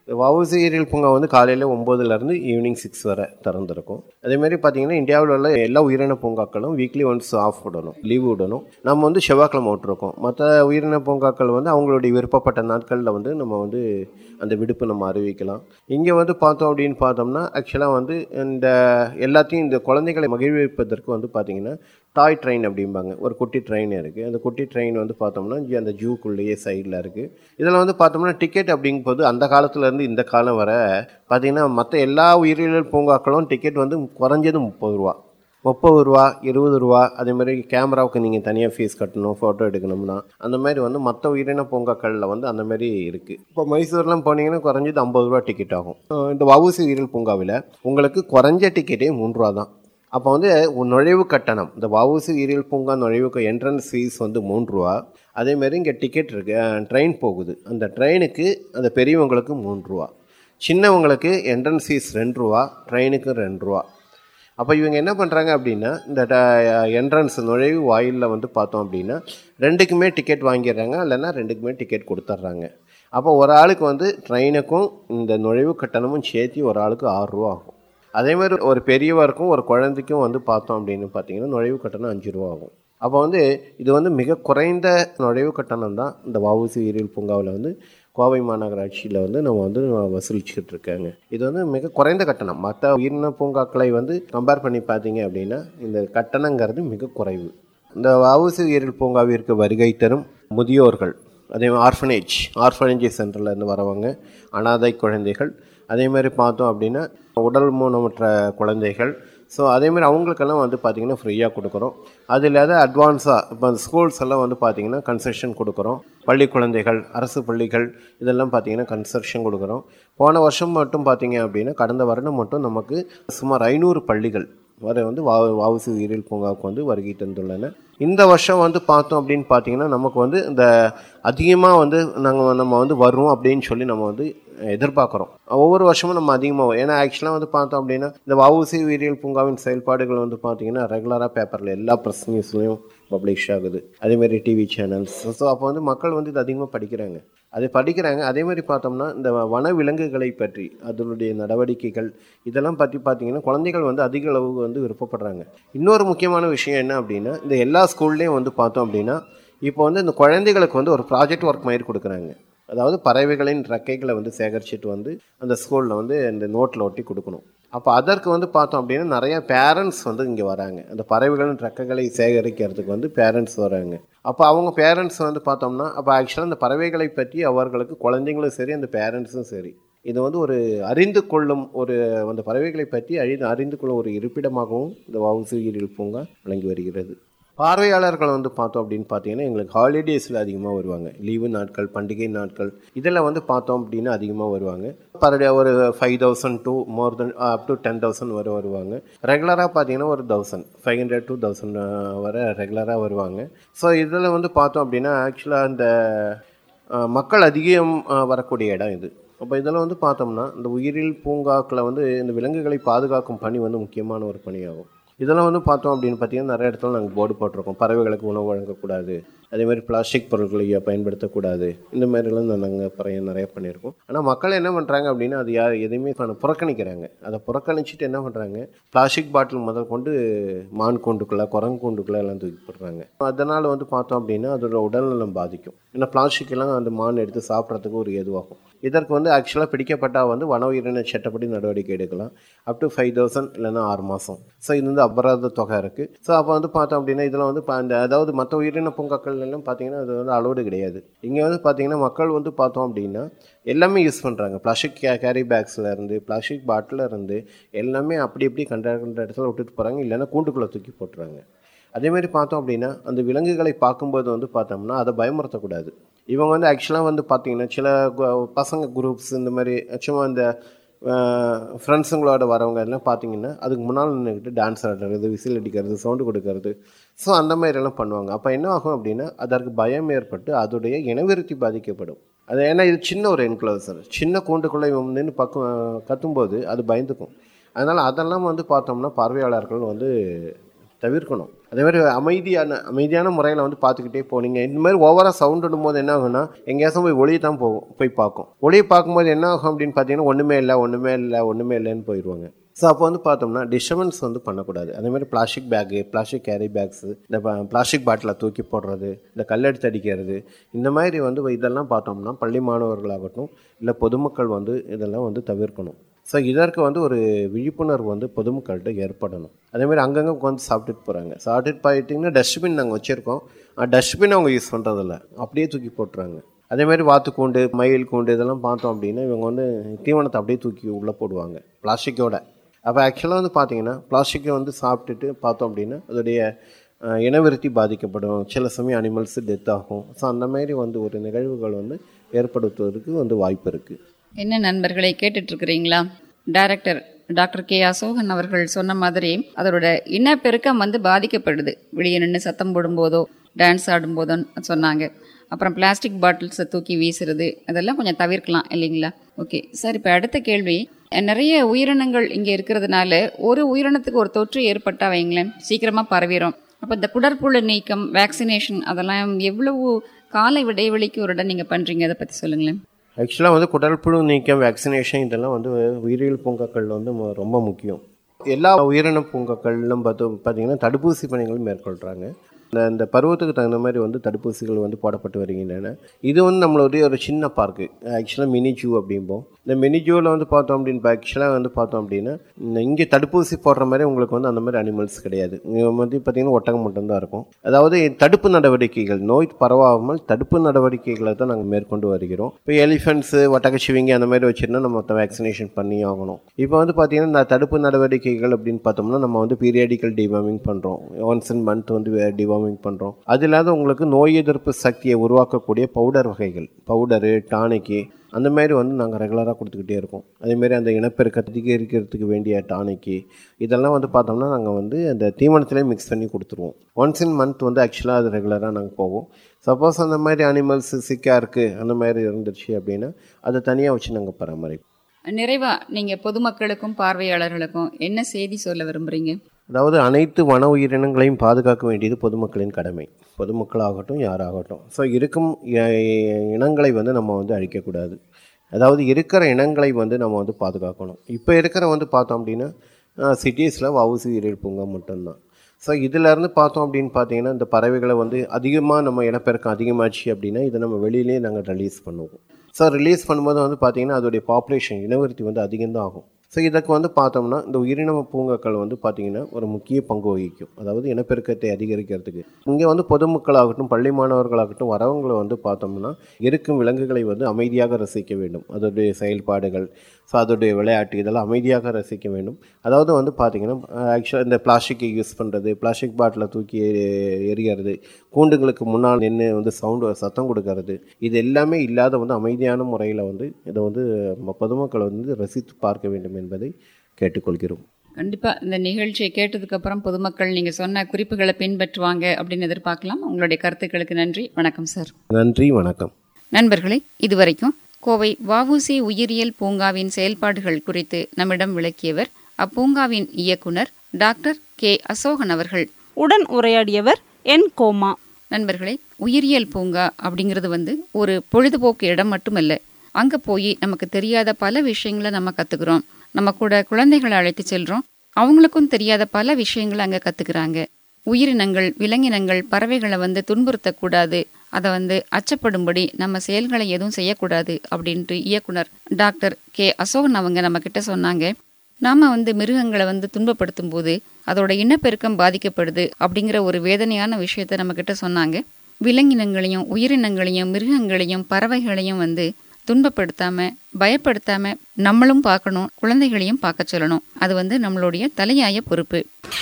வவுசி உயிரியல் பூங்கா வந்து காலையில் ஒம்போதுலேருந்து ஈவினிங் சிக்ஸ் வரை திறந்திருக்கும் அதேமாதிரி பார்த்தீங்கன்னா இந்தியாவில் உள்ள எல்லா உயிரின பூங்காக்களும் வீக்லி ஒன்ஸ் ஆஃப் விடணும் லீவ் விடணும் நம்ம வந்து செவ்வாய்க்கிழமை விட்டுருக்கோம் மற்ற உயிரின பூங்காக்கள் வந்து அவங்களுடைய விருப்பப்பட்ட நாட்களில் வந்து நம்ம வந்து அந்த விடுப்பு நம்ம அறிவிக்கலாம் இங்கே வந்து பார்த்தோம் அப்படின்னு பார்த்தோம்னா ஆக்சுவலாக வந்து இந்த எல்லாத்தையும் இந்த குழந்தைகளை மகிழ்விப்பதற்கு வந்து பார்த்திங்கன்னா டாய் ட்ரெயின் அப்படிம்பாங்க ஒரு குட்டி ட்ரெயின் இருக்குது அந்த குட்டி ட்ரெயின் வந்து பார்த்தோம்னா இங்கே அந்த ஜூக்குள்ளேயே சைடில் இருக்குது இதில் வந்து பார்த்தோம்னா டிக்கெட் அப்படிங்கும்போது அந்த காலத்துலேருந்து இந்த காலம் வரை பார்த்திங்கன்னா மற்ற எல்லா உயிரியல் பூங்காக்களும் டிக்கெட் வந்து குறைஞ்சது முப்பது ரூபா முப்பது ரூபா இருபது ரூபா அதே மாதிரி கேமராவுக்கு நீங்கள் தனியாக ஃபீஸ் கட்டணும் ஃபோட்டோ எடுக்கணும்னா அந்த மாதிரி வந்து மற்ற உயிரின பூங்காக்களில் வந்து அந்த மாதிரி இருக்குது இப்போ மைசூர்லாம் போனீங்கன்னா குறைஞ்சது ஐம்பது ரூபா டிக்கெட் ஆகும் அஹ் இந்த வவுசி உயிரியல் பூங்காவில் உங்களுக்கு குறைஞ்ச டிக்கெட்டே மூணு ரூபா தான் அப்போ வந்து ஒரு நுழைவு கட்டணம் இந்த வவுசி உயிரியல் பூங்கா நுழைவுக்கு என்ட்ரன்ஸ் ஃபீஸ் வந்து மூணு ரூபா அதேமாரி இங்கே டிக்கெட் இருக்குது ட்ரெயின் போகுது அந்த ட்ரெயினுக்கு அந்த பெரியவங்களுக்கு மூணு ரூபா சின்னவங்களுக்கு என்ட்ரன்ஸ் ஃபீஸ் ரெண்டு ரூபா ட்ரெயினுக்கு ரெண்டு ரூபா அப்போ இவங்க என்ன பண்ணுறாங்க அப்படின்னா இந்த என்ட்ரன்ஸ் நுழைவு வாயிலில் வந்து பார்த்தோம் அப்படின்னா ரெண்டுக்குமே டிக்கெட் வாங்கிடுறாங்க இல்லைன்னா ரெண்டுக்குமே டிக்கெட் கொடுத்துட்றாங்க அப்போ ஒரு ஆளுக்கு வந்து ட்ரெயினுக்கும் இந்த நுழைவு கட்டணமும் சேர்த்து ஒரு ஆளுக்கு ஆறு ரூபா ஆகும் அதே மாதிரி ஒரு பெரியவருக்கும் ஒரு குழந்தைக்கும் வந்து பார்த்தோம் அப்படின்னு பார்த்தீங்கன்னா நுழைவு கட்டணம் அஞ்சு ரூபா ஆகும் அப்போ வந்து இது வந்து மிக குறைந்த நுழைவு கட்டணம் தான் இந்த வவுசி உயிரியல் பூங்காவில் வந்து கோவை மாநகராட்சியில் வந்து நம்ம வந்து வசூலிச்சுக்கிட்டு இருக்காங்க இது வந்து மிக குறைந்த கட்டணம் மற்ற உயிரின பூங்காக்களை வந்து கம்பேர் பண்ணி பார்த்தீங்க அப்படின்னா இந்த கட்டணங்கிறது மிக குறைவு இந்த வவுசி உயிரியல் பூங்காவிற்கு வருகை தரும் முதியோர்கள் அதே மாதிரி ஆர்ஃபனேஜ் ஆர்ஃபனேஜ் சென்டர்லேருந்து வரவங்க அனாதை குழந்தைகள் அதே மாதிரி பார்த்தோம் அப்படின்னா உடல் ஊனமுற்ற குழந்தைகள் ஸோ அதேமாதிரி அவங்களுக்கெல்லாம் வந்து பார்த்திங்கன்னா ஃப்ரீயாக கொடுக்குறோம் அது இல்லாத அட்வான்ஸாக இப்போ அந்த ஸ்கூல்ஸ் எல்லாம் வந்து பார்த்திங்கன்னா கன்செஷன் கொடுக்குறோம் பள்ளி குழந்தைகள் அரசு பள்ளிகள் இதெல்லாம் பார்த்திங்கன்னா கன்செஷன் கொடுக்குறோம் போன வருஷம் மட்டும் பார்த்திங்க அப்படின்னா கடந்த வருடம் மட்டும் நமக்கு சுமார் ஐநூறு பள்ளிகள் வரை வந்து வா வாவுசி உயிரியல் பூங்காவுக்கு வந்து வருகை தந்துள்ளன இந்த வருஷம் வந்து பார்த்தோம் அப்படின்னு பார்த்தீங்கன்னா நமக்கு வந்து இந்த அதிகமாக வந்து நாங்கள் நம்ம வந்து வருவோம் அப்படின்னு சொல்லி நம்ம வந்து எதிர்பார்க்குறோம் ஒவ்வொரு வருஷமும் நம்ம அதிகமாக ஏன்னா ஆக்சுவலாக வந்து பார்த்தோம் அப்படின்னா இந்த வவுசி உயிரியல் பூங்காவின் செயல்பாடுகள் வந்து பார்த்தீங்கன்னா ரெகுலராக பேப்பரில் எல்லா ப்ரெஸ் நியூஸ்லையும் பப்ளிஷ் ஆகுது அதேமாதிரி டிவி சேனல்ஸ் ஸோ அப்போ வந்து மக்கள் வந்து இது அதிகமாக படிக்கிறாங்க அதை படிக்கிறாங்க அதே மாதிரி பார்த்தோம்னா இந்த வன விலங்குகளை பற்றி அதனுடைய நடவடிக்கைகள் இதெல்லாம் பற்றி பார்த்தீங்கன்னா குழந்தைகள் வந்து அதிக அளவு வந்து விருப்பப்படுறாங்க இன்னொரு முக்கியமான விஷயம் என்ன அப்படின்னா இந்த எல்லா ஸ்கூல்லேயும் வந்து பார்த்தோம் அப்படின்னா இப்போ வந்து இந்த குழந்தைகளுக்கு வந்து ஒரு ப்ராஜெக்ட் ஒர்க் மாதிரி கொடுக்குறாங்க அதாவது பறவைகளின் ரெக்கைகளை வந்து சேகரிச்சுட்டு வந்து அந்த ஸ்கூலில் வந்து இந்த நோட்டில் ஒட்டி கொடுக்கணும் அப்போ அதற்கு வந்து பார்த்தோம் அப்படின்னா நிறைய பேரண்ட்ஸ் வந்து இங்கே வராங்க அந்த பறவைகளின் ரெக்கைகளை சேகரிக்கிறதுக்கு வந்து பேரண்ட்ஸ் வராங்க அப்போ அவங்க பேரண்ட்ஸ் வந்து பார்த்தோம்னா அப்போ ஆக்சுவலாக அந்த பறவைகளை பற்றி அவர்களுக்கு குழந்தைங்களும் சரி அந்த பேரண்ட்ஸும் சரி இது வந்து ஒரு அறிந்து கொள்ளும் ஒரு அந்த பறவைகளை பற்றி அறிந்து அறிந்து கொள்ளும் ஒரு இருப்பிடமாகவும் இந்த வவுசி உயிரியல் பூங்கா விளங்கி வருகிறது பார்வையாளர்கள் வந்து பார்த்தோம் அப்படின்னு பார்த்தீங்கன்னா எங்களுக்கு ஹாலிடேஸில் அதிகமாக வருவாங்க லீவு நாட்கள் பண்டிகை நாட்கள் இதில் வந்து பார்த்தோம் அப்படின்னா அதிகமாக வருவாங்க பர் டே ஒரு five thousand to more then up to ten thousand வரை வருவாங்க ரெகுலராக பார்த்தீங்கன்னா ஒரு thousand five hundred two thousand வரை ரெகுலராக வருவாங்க ஸோ இதில் வந்து பார்த்தோம் அப்படின்னா ஆக்சுவலாக இந்த அஹ், மக்கள் அதிகம் அஹ், வரக்கூடிய இடம் இது அப்போ இதெல்லாம் வந்து பார்த்தோம்னா இந்த உயிரியல் பூங்காக்களை வந்து இந்த விலங்குகளை பாதுகாக்கும் பணி வந்து முக்கியமான ஒரு பணியாகும் இதெல்லாம் வந்து பார்த்தோம் அப்படின்னு பார்த்தீங்கன்னா நிறைய இடத்துல நாங்கள் போர்டு போட்டிருக்கோம் பறவைகளுக்கு உணவு வழங்கக்கூடாது அதே மாதிரி பிளாஸ்டிக் பொருட்களை பயன்படுத்தக்கூடாது இந்த மாதிரிலாம் நாங்கள் பறைய நிறைய பண்ணியிருக்கோம் ஆனால் மக்கள் என்ன பண்ணுறாங்க அப்படின்னா அது யார் எதையுமே பண்ண- புறக்கணிக்கிறாங்க அதை புறக்கணிச்சிட்டு என்ன பண்ணுறாங்க பிளாஸ்டிக் பாட்டில் முதல் கொண்டு மான் கூண்டுக்குள்ளே குரங்கு கூண்டுக்குள்ளே எல்லாம் தூக்கி போடுறாங்க அதனால் வந்து பார்த்தோம் அப்படின்னா அதோட உடல்நலம் பாதிக்கும் ஏன்னா பிளாஸ்டிக் எல்லாம் அந்த மான் எடுத்து சாப்பிட்றதுக்கு ஒரு ஏதுவாகும் இதற்கு வந்து ஆக்சுவலாக பிடிக்கப்பட்டால் வந்து வன உயிரின சட்டப்படி நடவடிக்கை எடுக்கலாம் அப் டு ஃபைவ் தௌசண்ட் இல்லைன்னா ஆறு மாதம் ஸோ இது வந்து அபராத தொகை இருக்குது ஸோ அப்போ வந்து பார்த்தோம் அப்படின்னா இதில் வந்து பா- இந்த அதாவது மற்ற உயிரின பூங்காக்கள் எல்லாம் பார்த்தீங்கன்னா அது வந்து அலோடு கிடையாது இங்கே வந்து பார்த்தீங்கன்னா மக்கள் வந்து பார்த்தோம் அப்படின்னா எல்லாமே யூஸ் பண்ணுறாங்க பிளாஸ்டிக் கே கேரி பேக்ஸில் இருந்து பிளாஸ்டிக் பாட்டில் இருந்து எல்லாமே அப்படி இப்படி கண்ட கண்ட இடத்துல விட்டுட்டு போகிறாங்க இல்லைன்னா கூண்டுக்குள்ளே தூக்கி போட்டுறாங்க அதே மாதிரி பார்த்தோம் அப்படின்னா அந்த விலங்குகளை பார்க்கும்போது வந்து பார்த்தோம்னா அதை பயமுறுத்தக்கூடாது இவங்க வந்து ஆக்சுவலாக வந்து பார்த்தீங்கன்னா சில கு- பசங்க குரூப்ஸ் இந்த மாதிரி சும்மா இந்த ஃப்ரெண்ட்ஸுங்களோட வரவங்க எல்லாம் பார்த்தீங்கன்னா அதுக்கு முன்னால் நின்றுக்கிட்டு டான்ஸ் ஆடுறது விசில் அடிக்கிறது சவுண்டு கொடுக்கறது ஸோ அந்த மாதிரி எல்லாம் பண்ணுவாங்க அப்போ என்ன ஆகும் அப்படின்னா அதற்கு பயம் ஏற்பட்டு அதோடைய இனவிருத்தி பாதிக்கப்படும் அது ஏன்னா இது சின்ன ஒரு என்க்ளோசர் சின்ன கூண்டுக்குள்ளே இவன் நின்று பக்கம் கத்தும்போது அது பயந்துக்கும் அதனால் அதெல்லாம் வந்து பார்த்தோம்னா பார்வையாளர்கள் வந்து தவிர்க்கணும் அதே மாதிரி அமைதியான அமைதியான முறையில் வந்து பார்த்துக்கிட்டே போனீங்க இந்த மாதிரி ஓவராக சவுண்ட் விடும்போது என்ன ஆகும்னா எங்கேயாச்சும் போய் ஒளியை தான் போகும் போய் பார்க்கும் ஒளியை பார்க்கும்போது என்ன ஆகும் அப்படின்னு பார்த்தீங்கன்னா ஒன்றுமே இல்லை ஒன்றுமே இல்லை ஒன்றுமே இல்லைன்னு போயிடுவாங்க ஸோ அப்போ வந்து பார்த்தோம்னா டிஸ்டர்பன்ஸ் வந்து பண்ணக்கூடாது அதே மாதிரி plastic bag plastic carry bags இந்த பிளாஸ்டிக் பாட்டிலை தூக்கி போடுறது இந்த கல்லெடுத்து அடிக்கிறது இந்த மாதிரி வந்து இதெல்லாம் பார்த்தோம்னா பள்ளி மாணவர்களாகட்டும் இல்லை பொதுமக்கள் வந்து இதெல்லாம் வந்து தவிர்க்கணும் ஸோ இதற்கு வந்து ஒரு விழிப்புணர்வு வந்து பொதுமக்கள்கிட்ட ஏற்படணும் அதேமாதிரி அங்கங்கே உட்காந்து சாப்பிட்டுட்டு போகிறாங்க சாப்பிட்டுட்டு போயிட்டிங்கன்னா டஸ்ட்பின் நாங்கள் வச்சுருக்கோம் டஸ்ட்பின் அவங்க யூஸ் பண்ணுறதில்ல அப்படியே தூக்கி போட்டுறாங்க அதே மாதிரி வாத்துக்கூண்டு மயில் கூண்டு இதெல்லாம் பார்த்தோம் அப்படின்னா இவங்க வந்து தீவனத்தை அப்படியே தூக்கி உள்ளே போடுவாங்க பிளாஸ்டிக்கோட அப்போ ஆக்சுவலாக வந்து பார்த்தீங்கன்னா பிளாஸ்டிக்கை வந்து சாப்பிட்டுட்டு பார்த்தோம் அப்படின்னா அதோடைய அஹ், இனவிருத்தி பாதிக்கப்படும் சில சமயம் அனிமல்ஸ் டெத் ஆகும் ஸோ அந்த மாதிரி வந்து ஒரு நிகழ்வுகள் வந்து ஏற்படுத்துவதற்கு வந்து வாய்ப்பு இருக்குது என்ன நண்பர்களை கேட்டுட்டு இருக்கிறீங்களா டைரக்டர் டாக்டர் கே அசோகன் அவர்கள் சொன்ன மாதிரி அதோட இனப்பெருக்கம் வந்து பாதிக்கப்படுது வெளியே நின்று சத்தம் போடும்போதோ டான்ஸ் ஆடும்போதோ சொன்னாங்க அப்புறம் பிளாஸ்டிக் பாட்டில்ஸை தூக்கி வீசுறது அதெல்லாம் கொஞ்சம் தவிர்க்கலாம் இல்லைங்களா ஓகே சார் இப்போ அடுத்த கேள்வி நிறைய உயிரினங்கள் இங்கே இருக்கிறதுனால ஒரு உயிரினத்துக்கு ஒரு தொற்று ஏற்பட்டா வைங்களேன் சீக்கிரமாக பரவிடும் அப்போ இந்த குடற்புழு நீக்கம் வேக்சினேஷன் அதெல்லாம் எவ்வளவு கால இடைவெளிக்கு ஒரு இடம் நீங்கள் பண்ணுறீங்க அதை பற்றி சொல்லுங்களேன் ஆக்சுவலாக வந்து குடல்புழு நீக்கம் வேக்சினேஷன் இதெல்லாம் வந்து உயிரியல் பூங்காக்கள் வந்து ம- ரொம்ப முக்கியம் எல்லா உயிரின பூங்காக்கள்லும் பார்த்து பார்த்தீங்கன்னா தடுப்பூசி பணிகள் மேற்கொள்கிறாங்க இந்த இந்த பருவத்துக்கு தகுந்த மாதிரி வந்து தடுப்பூசிகள் வந்து போடப்பட்டு வருகின்றன இது வந்து நம்மளுடைய ஒரு சின்ன பார்க்கு ஆக்சுவலாக மினி ஜூ அப்படிம்போம் இந்த மினி ஜூவில் வந்து பார்த்தோம் அப்படின்னு ஆக்சுவலாக வந்து பார்த்தோம் அப்படின்னா இந்த இங்கே தடுப்பூசி போடுற மாதிரி உங்களுக்கு வந்து அந்த மாதிரி அனிமல்ஸ் கிடையாது இங்கே வந்து பார்த்தீங்கன்னா ஒட்டகம் மட்டும்தான் இருக்கும் அதாவது தடுப்பு நடவடிக்கைகள் நோய் பரவாமல் தடுப்பு நடவடிக்கைகளை தான் நாங்கள் மேற்கொண்டு வருகிறோம் இப்போ எலிஃபென்ட்ஸு ஒட்டகச்சிவிங்கி அந்த மாதிரி வச்சிருந்தா நம்ம மொத்தம் வேக்சினேஷன் பண்ணி ஆகணும் இப்போ வந்து பார்த்தீங்கன்னா இந்த தடுப்பு நடவடிக்கைகள் அப்படின்னு பார்த்தோம்னா நம்ம வந்து பீரியாடிக்கல் டிவார்மிங் பண்ணுறோம் ஒன்ஸ் இன் மந்த் வந்து டிவார்மிங் பண்ணுறோம் அது இல்லாத உங்களுக்கு நோய் எதிர்ப்பு சக்தியை உருவாக்கக்கூடிய பவுடர் வகைகள் பவுடரு டானிக்கு அந்த மாதிரி வந்து நாங்கள் ரெகுலராக கொடுத்துக்கிட்டே இருக்கோம் அதேமாரி அந்த இனப்பெருக்கத்தை அதிகரிக்கிறதுக்கு வேண்டிய டானிக்கு இதெல்லாம் வந்து பார்த்தோம்னா நாங்கள் வந்து அந்த தீவனத்திலே மிக்ஸ் பண்ணி கொடுத்துருவோம் ஒன்ஸ் இன் மந்த் வந்து ஆக்சுவலாக அது ரெகுலராக நாங்கள் போவோம் சப்போஸ் அந்த மாதிரி அனிமல்ஸ் சிக்காக இருக்குது அந்த மாதிரி இருந்துருச்சு அப்படின்னா அதை தனியாக வச்சு நாங்கள் பராமரிப்போம் நிறைவா நீங்க பொதுமக்களுக்கும் பார்வையாளர்களுக்கும் என்ன செய்தி சொல்ல விரும்புறீங்க அதாவது அனைத்து வன உயிரினங்களையும் பாதுகாக்க வேண்டியது பொதுமக்களின் கடமை பொதுமக்களாகட்டும் யாராகட்டும் ஸோ இருக்கும் இ- இனங்களை வந்து நம்ம வந்து அழிக்கக்கூடாது அதாவது இருக்கிற இனங்களை வந்து நம்ம வந்து பாதுகாக்கணும் இப்போ இருக்கிற வந்து பார்த்தோம் அப்படின்னா சிட்டிஸில் வவுசி உயிரியல் பூங்கா மட்டும்தான் ஸோ இதிலேருந்து பார்த்தோம் அப்படின்னு பார்த்தீங்கன்னா இந்த பறவைகளை வந்து அதிகமாக நம்ம இனப்பெருக்கம் அதிகமாச்சு அப்படின்னா இதை நம்ம வெளியிலேயே நாங்கள் ரிலீஸ் பண்ணுவோம் ஸோ ரிலீஸ் பண்ணும்போது வந்து பார்த்தீங்கன்னா அதோடைய பாப்புலேஷன் இனவிருத்தி வந்து அதிகம்தான் ஆகும் ஸோ இதற்கு வந்து பார்த்தோம்னா இந்த உயிரின பூங்காக்கள் வந்து பார்த்தீங்கன்னா ஒரு முக்கிய பங்கு வகிக்கும் அதாவது இனப்பெருக்கத்தை அதிகரிக்கிறதுக்கு இங்கே வந்து பொதுமக்களாகட்டும் பள்ளி மாணவர்களாகட்டும் வரவங்களை வந்து பார்த்தோம்னா இருக்கும் விலங்குகளை வந்து அமைதியாக ரசிக்க வேண்டும் அதோடைய செயல்பாடுகள் ஸோ அதோடைய விளையாட்டு இதெல்லாம் அமைதியாக ரசிக்க வேண்டும் அதாவது வந்து பார்த்தீங்கன்னா ஆக்சுவலாக இந்த பிளாஸ்டிக்கை யூஸ் பண்ணுறது பிளாஸ்டிக் பாட்டிலை தூக்கி எ- எறிகிறது கூண்டுங்களுக்கு முன்னால் நின்று வந்து சவுண்டு சத்தம் கொடுக்கறது இது எல்லாமே இல்லாத வந்து அமைதியான முறையில் வந்து இதை வந்து ம- பொதுமக்கள் வந்து ரசித்து பார்க்க வேண்டும் என்பதை கேட்டுக்கொள்கிறோம் கண்டிப்பா இந்த நிகழ்ச்சியை கேட்டதுக்கு அப்புறம் பொதுமக்கள் நீங்க சொன்ன குறிப்புகளை பின்பற்றுவாங்க அப்படின்னு எதிர்பார்க்கலாம் உங்களுடைய கருத்துக்களுக்கு நன்றி வணக்கம் சார் நன்றி வணக்கம் நண்பர்களே இதுவரைக்கும் கோவை வஉசி உயிரியல் பூங்காவின் செயல்பாடுகள் குறித்து நம்மிடம் விளக்கியவர் அப்பூங்காவின் இயக்குனர் டாக்டர் கே அசோகன் அவர்கள் உடன் உரையாடியவர் என் கோமா நண்பர்களே உயிரியல் பூங்கா அப்படிங்கிறது வந்து ஒரு பொழுதுபோக்கு இடம் மட்டுமல்ல அங்க போய் நமக்கு தெரியாத பல விஷயங்களை நம்ம கத்துக்கிறோம் நம்ம கூட குழந்தைகளை அழைத்து செல்றோம் அவங்களுக்கும் தெரியாத பல விஷயங்களை அங்க கத்துக்கிறாங்க உயிரினங்கள் விலங்கினங்கள் பறவைகளை வந்து துன்புறுத்தக்கூடாது அதை வந்து அச்சப்படும்படி நம்ம செயல்களை எதுவும் செய்யக்கூடாது அப்படின்ட்டு இயக்குனர் டாக்டர் கே அசோகன் அவங்க நம்ம கிட்ட சொன்னாங்க நாம வந்து மிருகங்களை வந்து துன்பப்படுத்தும் போது அதோட இனப்பெருக்கம் பாதிக்கப்படுது அப்படிங்கிற ஒரு வேதனையான விஷயத்த நம்ம கிட்ட சொன்னாங்க விலங்கினங்களையும் உயிரினங்களையும் மிருகங்களையும் பறவைகளையும் வந்து துன்பப்படுத்தாம பயப்படுத்தாம நம்மளும் பார்க்கணும் குழந்தைகளையும் பார்க்க சொல்லணும் அது வந்து நம்மளுடைய தலையாய பொறுப்பு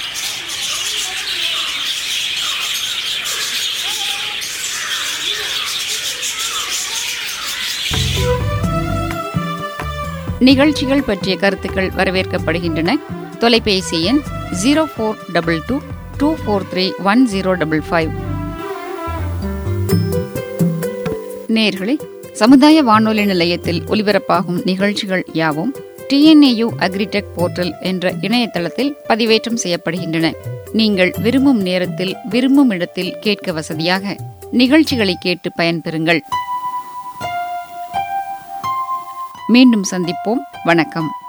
நிகழ்ச்சிகள் பற்றிய கருத்துக்கள் வரவேற்கப்படுகின்றன தொலைபேசி எண் zero four double two two four three one zero double five நேர்களே சமுதாய வானொலி நிலையத்தில் ஒலிபரப்பாகும் நிகழ்ச்சிகள் யாவும் டிஎன்ஏயு அக்ரிடெக் போர்ட்டல் என்ற இணையதளத்தில் பதிவேற்றம் செய்யப்படுகின்றன நீங்கள் விரும்பும் நேரத்தில் விரும்பும் இடத்தில் கேட்க வசதியாக நிகழ்ச்சிகளை கேட்டு பயன்பெறுங்கள் மீண்டும் சந்திப்போம் வணக்கம்